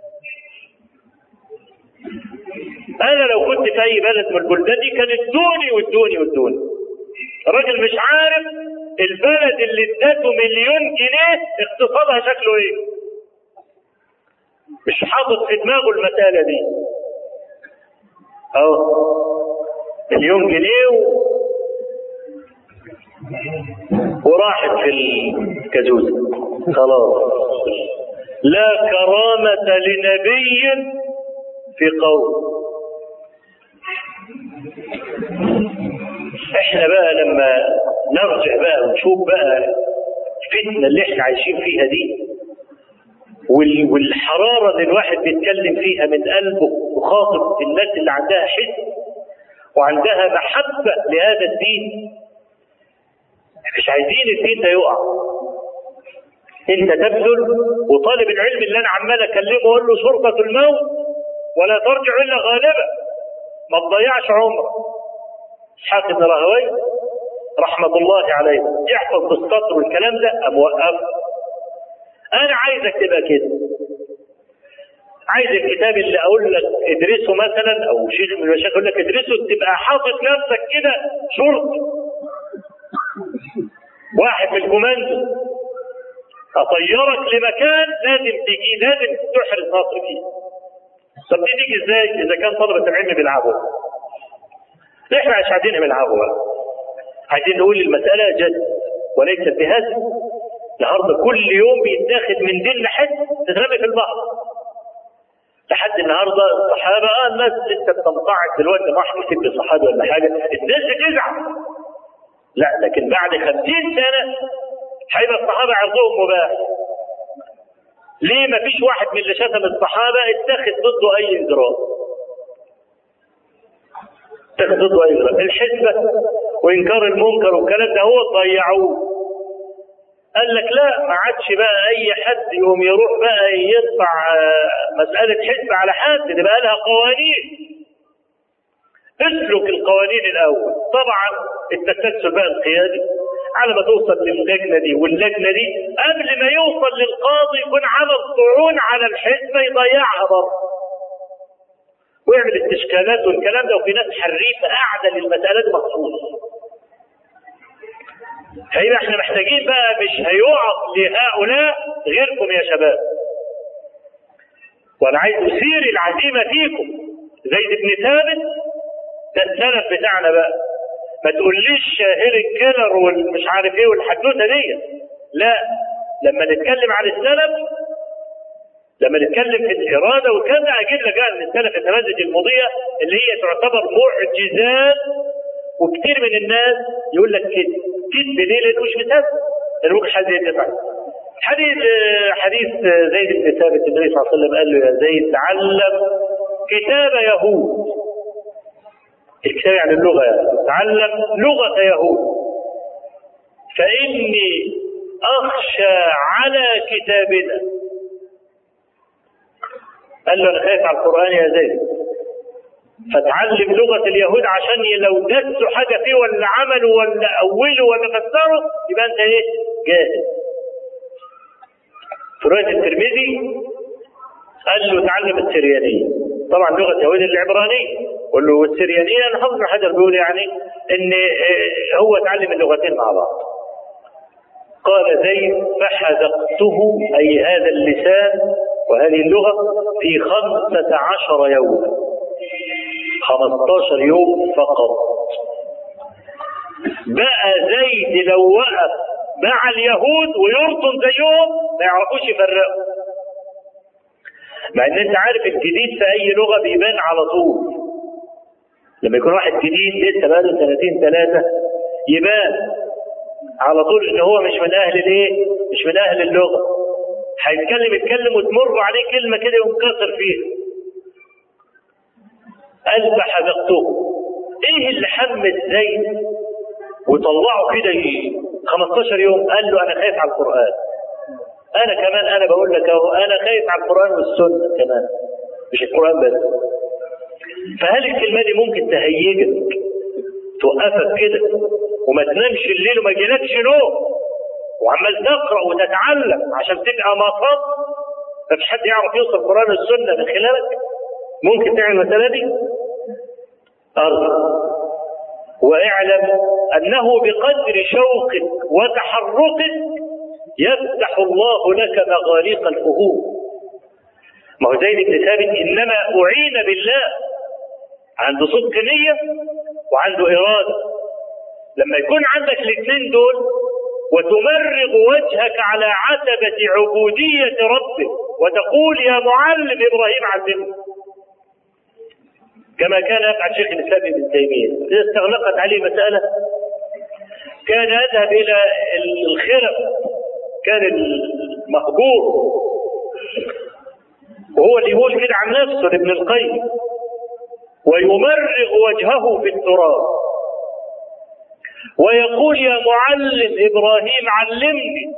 انا لو كنت في اي بلد من البلدان دي كان ادوني وادوني وادوني الراجل مش عارف البلد اللي ادته مليون جنيه اقتصادها شكله ايه مش حاطط في دماغه المسألة دي اهو مليون جنيه و... وراحت في الكازوزة خلاص لا كرامة لنبي في قوم احنا بقى لما نرجع بقى ونشوف بقى الفتنة اللي احنا عايشين فيها دي والحرارة اللي الواحد بيتكلم فيها من قلبه وخاطب الناس اللي عندها حس وعندها محبة لهذا الدين مش عايزين الدين ده يقع انت تبذل وطالب العلم اللي انا عمال اكلمه اقول له شرطة الموت ولا ترجع الا غالبا ما تضيعش عمرك اسحاق بن راهوي رحمة الله عليه يحفظ بالسطر والكلام ده ام وقف انا عايزك تبقى كده عايز الكتاب اللي اقول لك ادرسه مثلا او شيخ من المشايخ يقول لك ادرسه تبقى حاطط نفسك كده شرطي واحد من الكوماندو اطيرك لمكان لازم تجي لازم تحرز نصر فيه طب دي تيجي ازاي اذا كان طلبه العلم بيلعبوا احنا مش عايزين بيلعبوا بقى عايزين نقول المساله جد وليست بهذا النهارده كل يوم بيتاخد من دين لحد تترمي في البحر لحد النهارده الصحابه اه الناس لسه بتنطعك دلوقتي ما حد يكتب صحابي ولا حاجه الناس بتزعل لا لكن بعد خمسين سنه هيبقى الصحابه عرضهم مباح ليه ما فيش واحد من اللي شتم الصحابه اتخذ ضده اي اجراء تخطيط وإجراء الحسبة وإنكار المنكر والكلام ده هو ضيعوه قال لك لا ما عادش بقى أي حد يقوم يروح بقى يدفع مسألة حسبة على حد دي بقى لها قوانين اسلك القوانين الأول طبعا التسلسل بقى القيادي على ما توصل للجنة دي واللجنة دي قبل ما يوصل للقاضي يكون عمل طعون على الحسبة يضيعها برضه ويعمل استشكالات والكلام ده وفي ناس حريفة قاعدة للمسألة دي مخصوص فيبقى احنا محتاجين بقى مش هيقف لهؤلاء غيركم يا شباب وانا عايز اثير العزيمة فيكم زيد بن ثابت ده السلف بتاعنا بقى ما تقوليش هيلين كيلر والمش عارف ايه والحدوته دي لا لما نتكلم عن السلف لما نتكلم في الاراده وكذا اجيب لك عن السلف النماذج المضيه اللي هي تعتبر معجزات وكثير من الناس يقول لك كده كذب ليه؟ لانه مش مصدق لانه ممكن حد يدفع حديث حديث زيد بن ثابت النبي صلى الله عليه وسلم قال له يا زيد تعلم كتاب يهود الكتاب يعني اللغة يعني. تعلم لغة يهود فإني أخشى على كتابنا قال له أنا خايف على القرآن يا زيد فتعلم لغة اليهود عشان لو دسوا حاجة فيه ولا عملوا ولا أولوا ولا فسروا يبقى أنت إيه؟ جاهز. في رواية الترمذي قال له تعلم السريانية. طبعا لغة اليهود العبرانية. قال له والسريانية أنا حافظ حجر بيقول يعني إن هو تعلم اللغتين مع بعض. قال زيد فحذقته أي هذا اللسان وهذه اللغة في خمسة عشر يوما 15 يوم فقط بقى زيد لو وقف مع اليهود ويرطن زيهم ما يعرفوش يفرقوا مع ان انت عارف الجديد في اي لغه بيبان على طول لما يكون واحد جديد لسه بقاله سنتين ثلاثه يبان على طول ان هو مش من اهل الايه؟ مش من اهل اللغه هيتكلم يتكلم وتمر عليه كلمه كده ينكسر فيها قال فحذقته ايه اللي حمس زيد وطلعه كده 15 يوم قال له انا خايف على القران انا كمان انا بقول لك اهو انا خايف على القران والسنه كمان مش القران بس فهل الكلمه دي ممكن تهيجك توقفك كده وما تنامش الليل وما يجيلكش نوم وعمال تقرا وتتعلم عشان تبقى مصاب مفيش حد يعرف يوصل القران والسنه من خلالك ممكن تعمل المسألة دي؟ أرجو واعلم أنه بقدر شوقك وتحركك يفتح الله لك مغاليق الفهوم ما هو زيد بن ثابت إنما أعين بالله عنده صدق نية وعنده إرادة لما يكون عندك الاثنين دول وتمرغ وجهك على عتبة عبودية ربك وتقول يا معلم إبراهيم علمني كما كان يفعل شيخ الاسلام ابن تيميه اذا استغلقت عليه مساله كان يذهب الى الخرف كان المهجور وهو اللي يقول كده عن نفسه لابن القيم ويمرغ وجهه في التراب ويقول يا معلم ابراهيم علمني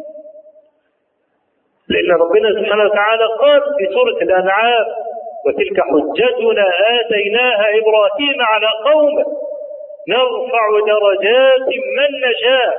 لان ربنا سبحانه وتعالى قال في سوره الانعام وتلك حجتنا آتيناها إبراهيم على قومه نرفع درجات من نشاء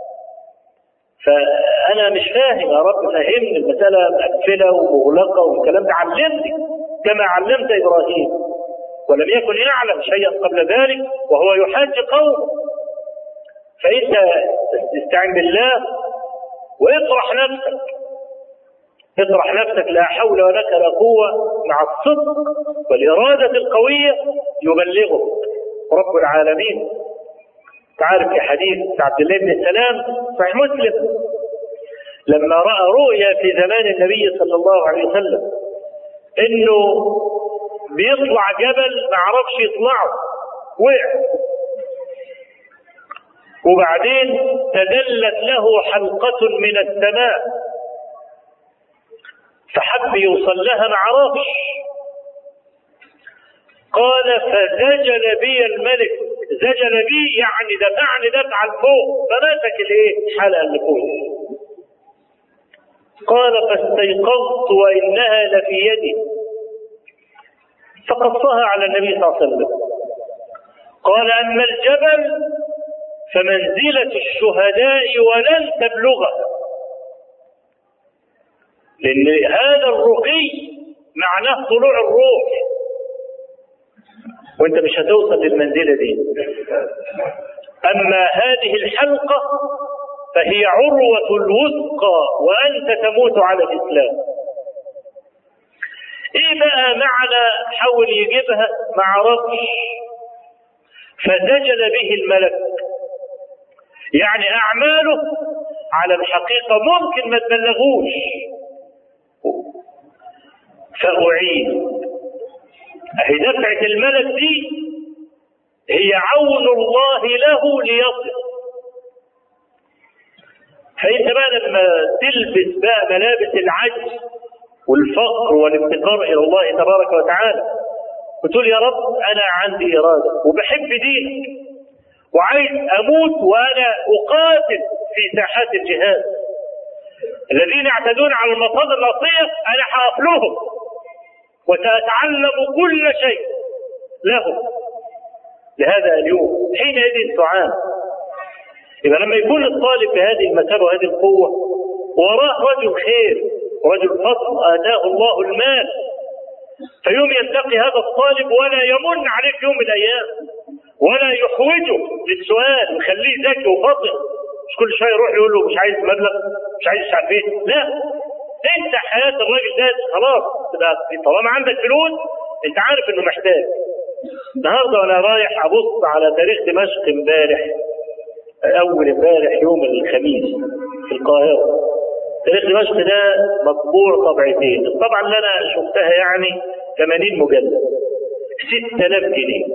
فأنا مش فاهم يا رب فهمني المسألة مقفلة ومغلقة والكلام ده علمني كما علمت إبراهيم ولم يكن يعلم شيئا قبل ذلك وهو يحاج قومه فأنت استعن بالله واطرح نفسك اطرح نفسك لا حول ولك لا قوة مع الصدق والإرادة القوية يبلغك رب العالمين تعرف في حديث عبد الله بن سلام صحيح مسلم لما رأى رؤيا في زمان النبي صلى الله عليه وسلم انه بيطلع جبل ما عرفش يطلعه وقع وبعدين تدلت له حلقة من السماء فحب يوصل لها ما عرفش قال فزجل بي الملك زجل بي يعني دفعني دفعا فوق فمسك الايه الحلقه اللي فوق قال فاستيقظت وانها لفي يدي فقصها على النبي صلى الله عليه وسلم قال اما الجبل فمنزله الشهداء ولن تبلغها لان هذا الرقي معناه طلوع الروح وانت مش هتوصل للمنزله دي اما هذه الحلقه فهي عروه الوثقى وانت تموت على الاسلام ايه بقى معنى حاول يجيبها ما عرفش فسجد به الملك يعني اعماله على الحقيقه ممكن ما تبلغوش فاعيد اهي دفعه الملك دي هي عون الله له ليصل فانت بقى لما تلبس بقى ملابس العجز والفقر والافتقار الى الله تبارك وتعالى وتقول يا رب انا عندي اراده وبحب دينك وعايز اموت وانا اقاتل في ساحات الجهاد الذين يعتدون على المصادر الاصليه انا هقف لهم وساتعلم كل شيء لهم لهذا اليوم حينئذ تعان يبقى لما يكون الطالب بهذه المثابه وهذه القوه وراه رجل خير ورجل فضل اتاه الله المال فيوم يلتقي هذا الطالب ولا يمن عليه في يوم من الايام ولا يحوجه للسؤال ويخليه ذكي وفطن مش كل شويه يروح يقول له مش عايز مبلغ مش عايز مش عارف ايه لا انت حياه الراجل ده خلاص تبقى طالما عندك فلوس انت عارف انه محتاج النهارده وانا رايح ابص على تاريخ دمشق امبارح اول امبارح يوم الخميس في القاهره تاريخ دمشق ده مطبوع طبعتين الطبعه اللي انا شفتها يعني 80 مجلد 6000 جنيه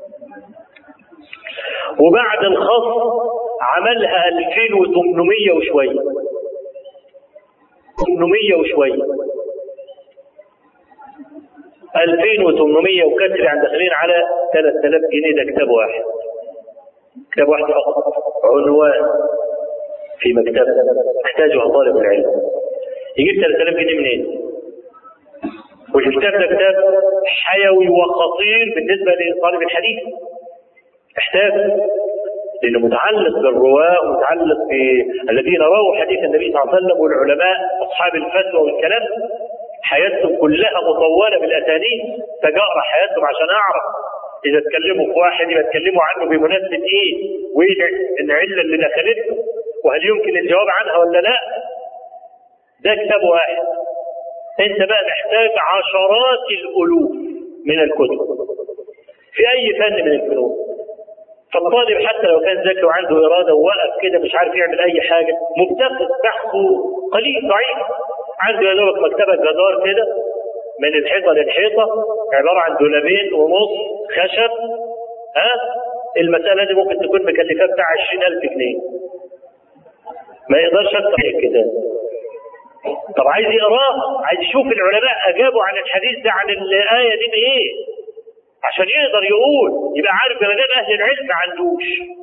وبعد الخصم عملها 2800 وشويه 800 وشويه 2800 وكسر يعني داخلين على 3000 جنيه ده كتاب واحد كتاب واحد فقط عنوان في مكتبه يحتاجها طالب العلم يجيب 3000 جنيه منين؟ والكتاب ده كتاب حيوي وخطير بالنسبه لطالب الحديث يحتاج لانه متعلق بالرواه ومتعلق بالذين رووا حديث النبي صلى الله عليه وسلم والعلماء اصحاب الفتوى والكلام حياتهم كلها مطوله بالاسانيد فجأرى حياتهم عشان اعرف اذا اتكلموا في واحد يبقى اتكلموا عنه بمناسبه ايه؟ وايه العله اللي دخلته؟ وهل يمكن الجواب عنها ولا لا؟ ده كتاب واحد. انت بقى محتاج عشرات الالوف من الكتب. في اي فن من الفنون. فالطالب حتى لو كان ذكي وعنده اراده ووقف كده مش عارف يعمل اي حاجه مفتقد بحثه قليل ضعيف عنده يا دوبك مكتبه جدار كده من الحيطه للحيطه عباره عن دولابين ونص خشب ها المساله دي ممكن تكون مكلفه بتاع 20000 جنيه ما يقدرش يفتح الكتاب طب عايز يقراها عايز يشوف العلماء اجابوا عن الحديث ده عن الايه دي بايه عشان يقدر يقول يبقى عارف جمدان اهل العلم ما عندوش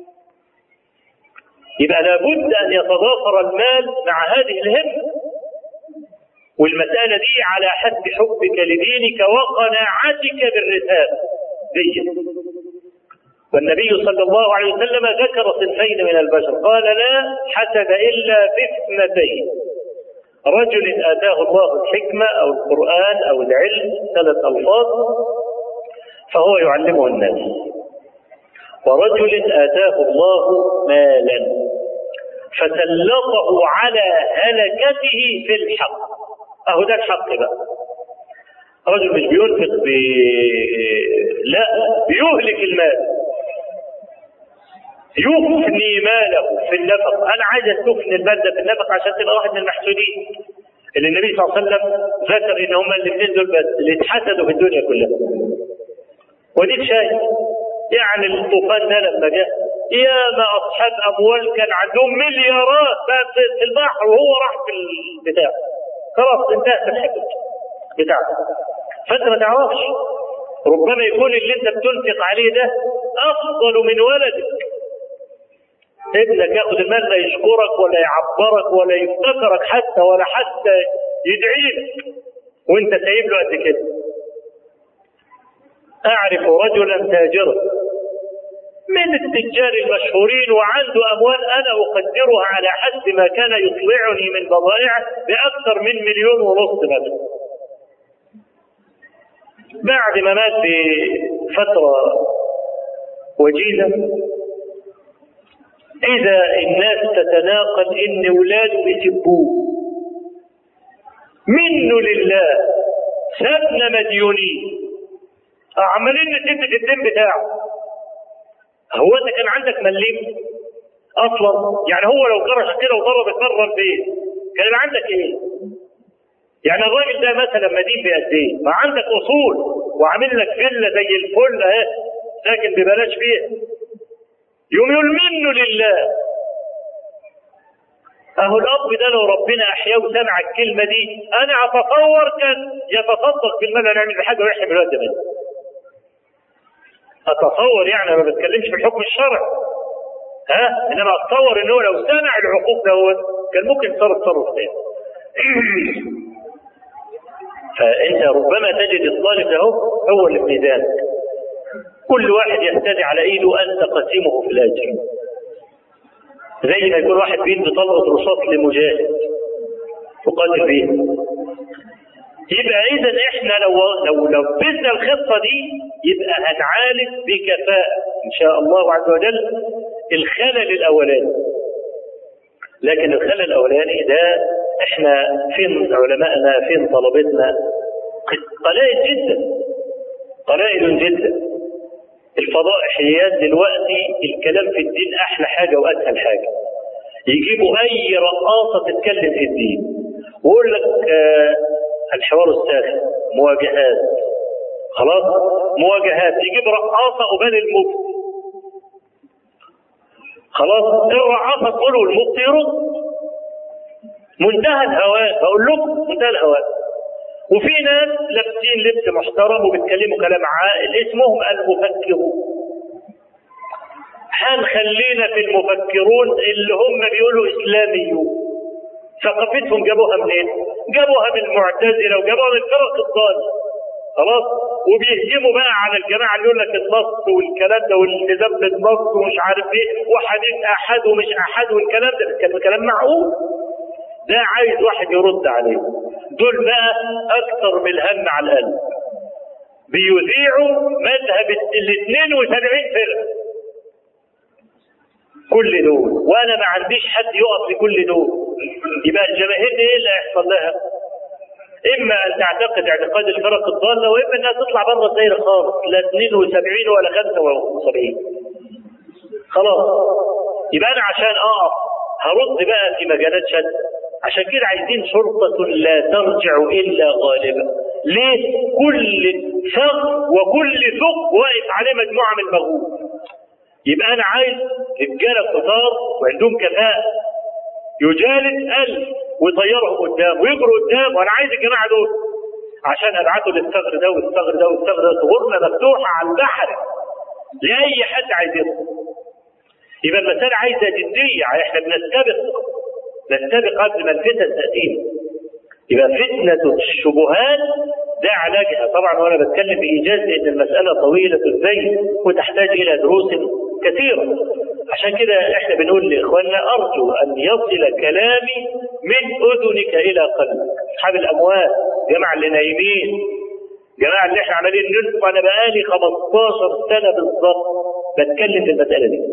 يبقى لابد ان يتضافر المال مع هذه الهمه والمسألة دي على حد حبك لدينك وقناعتك بالرسالة دي والنبي صلى الله عليه وسلم ذكر صنفين من البشر قال لا حسد إلا في اثنتين رجل آتاه الله الحكمة أو القرآن أو العلم ثلاث ألفاظ فهو يعلمه الناس ورجل آتاه الله مالا فسلطه على هلكته في الحق اهو ده الحق بقى رجل مش بينفق ب... لا بيهلك المال يفني ماله في النفق انا عايز تفني المال ده في النفق عشان تبقى واحد من المحسودين اللي النبي صلى الله عليه وسلم ذكر ان هم الاثنين دول بس اللي اتحسدوا في الدنيا كلها وديك شايف يعني الطوفان ده لما جاء ياما اصحاب اموال كان عندهم مليارات بقى في البحر وهو راح في البتاع خلاص انتهت الحكمة بتاعته فانت ما تعرفش ربما يكون اللي انت بتنفق عليه ده افضل من ولدك ابنك ياخد المال لا يشكرك ولا يعبرك ولا يفتكرك حتى ولا حتى يدعي لك وانت سايب له قد كده اعرف رجلا تاجرا من التجار المشهورين وعنده اموال انا اقدرها على حسب ما كان يطلعني من بضائعه باكثر من مليون ونص مثلا بعد ما مات بفتره وجيزه اذا الناس تتناقل ان اولاده بيسبوه منه لله سابنا مديونين عمالين نسد في الدين بتاعه هو انت كان عندك مليم اصلا يعني هو لو جرش كده وضرب بره البيت كان يبقى عندك ايه؟ يعني الراجل ده مثلا مدين بقد ايه؟ ما عندك اصول وعامل لك فيلا زي الفل اهي ساكن ببلاش فيها يوم يقول منه لله اهو الاب ده لو ربنا احياه وسمع الكلمه دي انا اتصور كان يتصدق بالمال يعمل بحاجه ويحمي الواد ده منه اتصور يعني انا ما بتكلمش في الحكم الشرعي ها انما اتصور ان هو لو سمع العقوق دوت كان ممكن يتصرف تصرف تاني فانت ربما تجد الطالب ده هو اللي في ميزانك كل واحد يهتدي على ايده انت قسيمه في الاجر زي ما يكون واحد بيدي طلقه رصاص لمجاهد يقاتل بيه يبقى اذا احنا لو لو نفذنا الخطه دي يبقى هنعالج بكفاءه ان شاء الله عز وجل الخلل الاولاني لكن الخلل الاولاني ده احنا فين علمائنا فين طلبتنا قلائل جدا قلائل جدا الفضائحيات دلوقتي الكلام في الدين احلى حاجه واسهل حاجه يجيبوا اي رقاصه تتكلم في الدين ويقول لك آه الحوار الساخن مواجهات خلاص مواجهات يجيب رقاصه قبال المفتي خلاص الرقاصه تقول والمفتي يرد منتهى الهواء بقول لكم منتهى الهواء وفي ناس لابسين لبس محترم وبيتكلموا كلام عاقل اسمهم المفكرون هنخلينا في المفكرون اللي هم بيقولوا اسلاميون ثقافتهم جابوها منين؟ جابوها من المعتزله وجابوها من الفرق الضاله خلاص وبيهجموا بقى على الجماعه اللي يقول لك النص والكلام ده والالتزام بالنص ومش عارف ايه وحديث احد ومش احد والكلام ده بيتكلم كلام معقول ده عايز واحد يرد عليه دول بقى اكثر من الهم على القلب بيذيعوا مذهب ال 72 فرقه كل دول وانا ما عنديش حد يقف لكل دول يبقى الجماهير دي ايه اللي هيحصل لها؟ اما ان تعتقد اعتقاد الفرق الضاله واما انها تطلع بره الدايره خالص لا 72 ولا 75 خلاص يبقى انا عشان اقف هرد بقى في مجالات شتى عشان كده عايزين شرطة لا ترجع إلا غالبا ليه؟ كل ثغ وكل ثق واقف عليه مجموعة من المغول يبقى أنا عايز رجالة كتار وعندهم كفاءة يجالد ألف ويطيرهم قدام ويجروا قدام وأنا عايز الجماعة دول عشان أبعته للثغر ده والثغر ده والثغر ده ثغورنا مفتوحة على البحر لأي حد عايز يدخل يبقى المسألة عايزة جدية احنا بنستبق نستبق قبل ما الفتن تأتينا يبقى فتنة الشبهات ده علاجها طبعا وانا بتكلم بإيجاز لأن المسألة طويلة الزي وتحتاج إلى دروس كثيرة عشان كده احنا بنقول لإخواننا أرجو أن يصل كلامي من أذنك إلى قلبك أصحاب الأموال جماعة اللي نايمين جماعة اللي احنا عمالين نلقى أنا بقالي 15 سنة بالظبط بتكلم في المسألة دي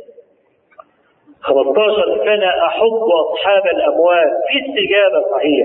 15 سنة أحب أصحاب الأموال في استجابة صحيح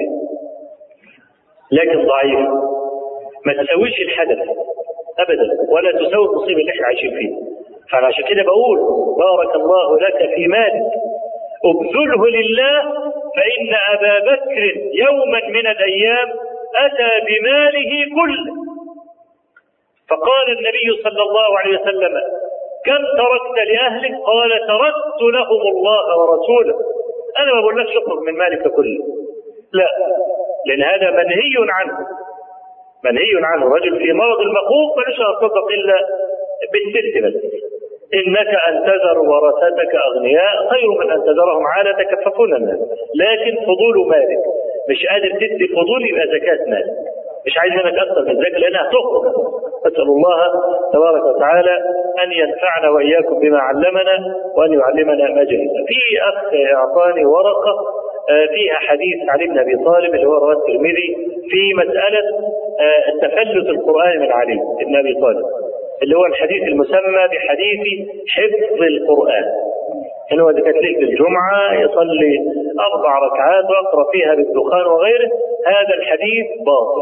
لكن ضعيفة ما تسويش الحدث أبدا ولا تسوي المصيبة اللي احنا عايشين فيها فأنا عشان كده بقول بارك الله لك في مالك ابذله لله فإن أبا بكر يوما من الأيام أتى بماله كله فقال النبي صلى الله عليه وسلم كم تركت لأهلك قال تركت لهم الله ورسوله أنا ما بقولكش اخرج من مالك كله لا لأن هذا منهي عنه منهي عنه رجل في مرض المخوف ملوش يتصدق الا بالست بس انك ان تذر ورثتك اغنياء خير من ان تذرهم عالة يتكففون الناس لكن فضول مالك مش قادر تدي فضول يبقى زكاة مالك مش عايز منك اكثر من ذلك لانها تخرج اسال الله تبارك وتعالى ان ينفعنا واياكم بما علمنا وان يعلمنا ما جهلنا. في اخ اعطاني ورقه فيها حديث علي بن ابي طالب اللي هو رواه الترمذي في مساله تفلت القران من علي بن ابي طالب اللي هو الحديث المسمى بحديث حفظ القران. ان هو كانت ليله الجمعه يصلي اربع ركعات ويقرا فيها بالدخان وغيره هذا الحديث باطل.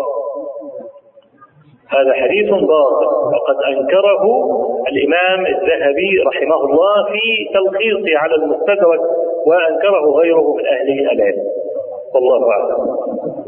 هذا حديث باطل وقد انكره الامام الذهبي رحمه الله في تلخيصه على المستدرك وانكره غيره من اهل العلم والله اعلم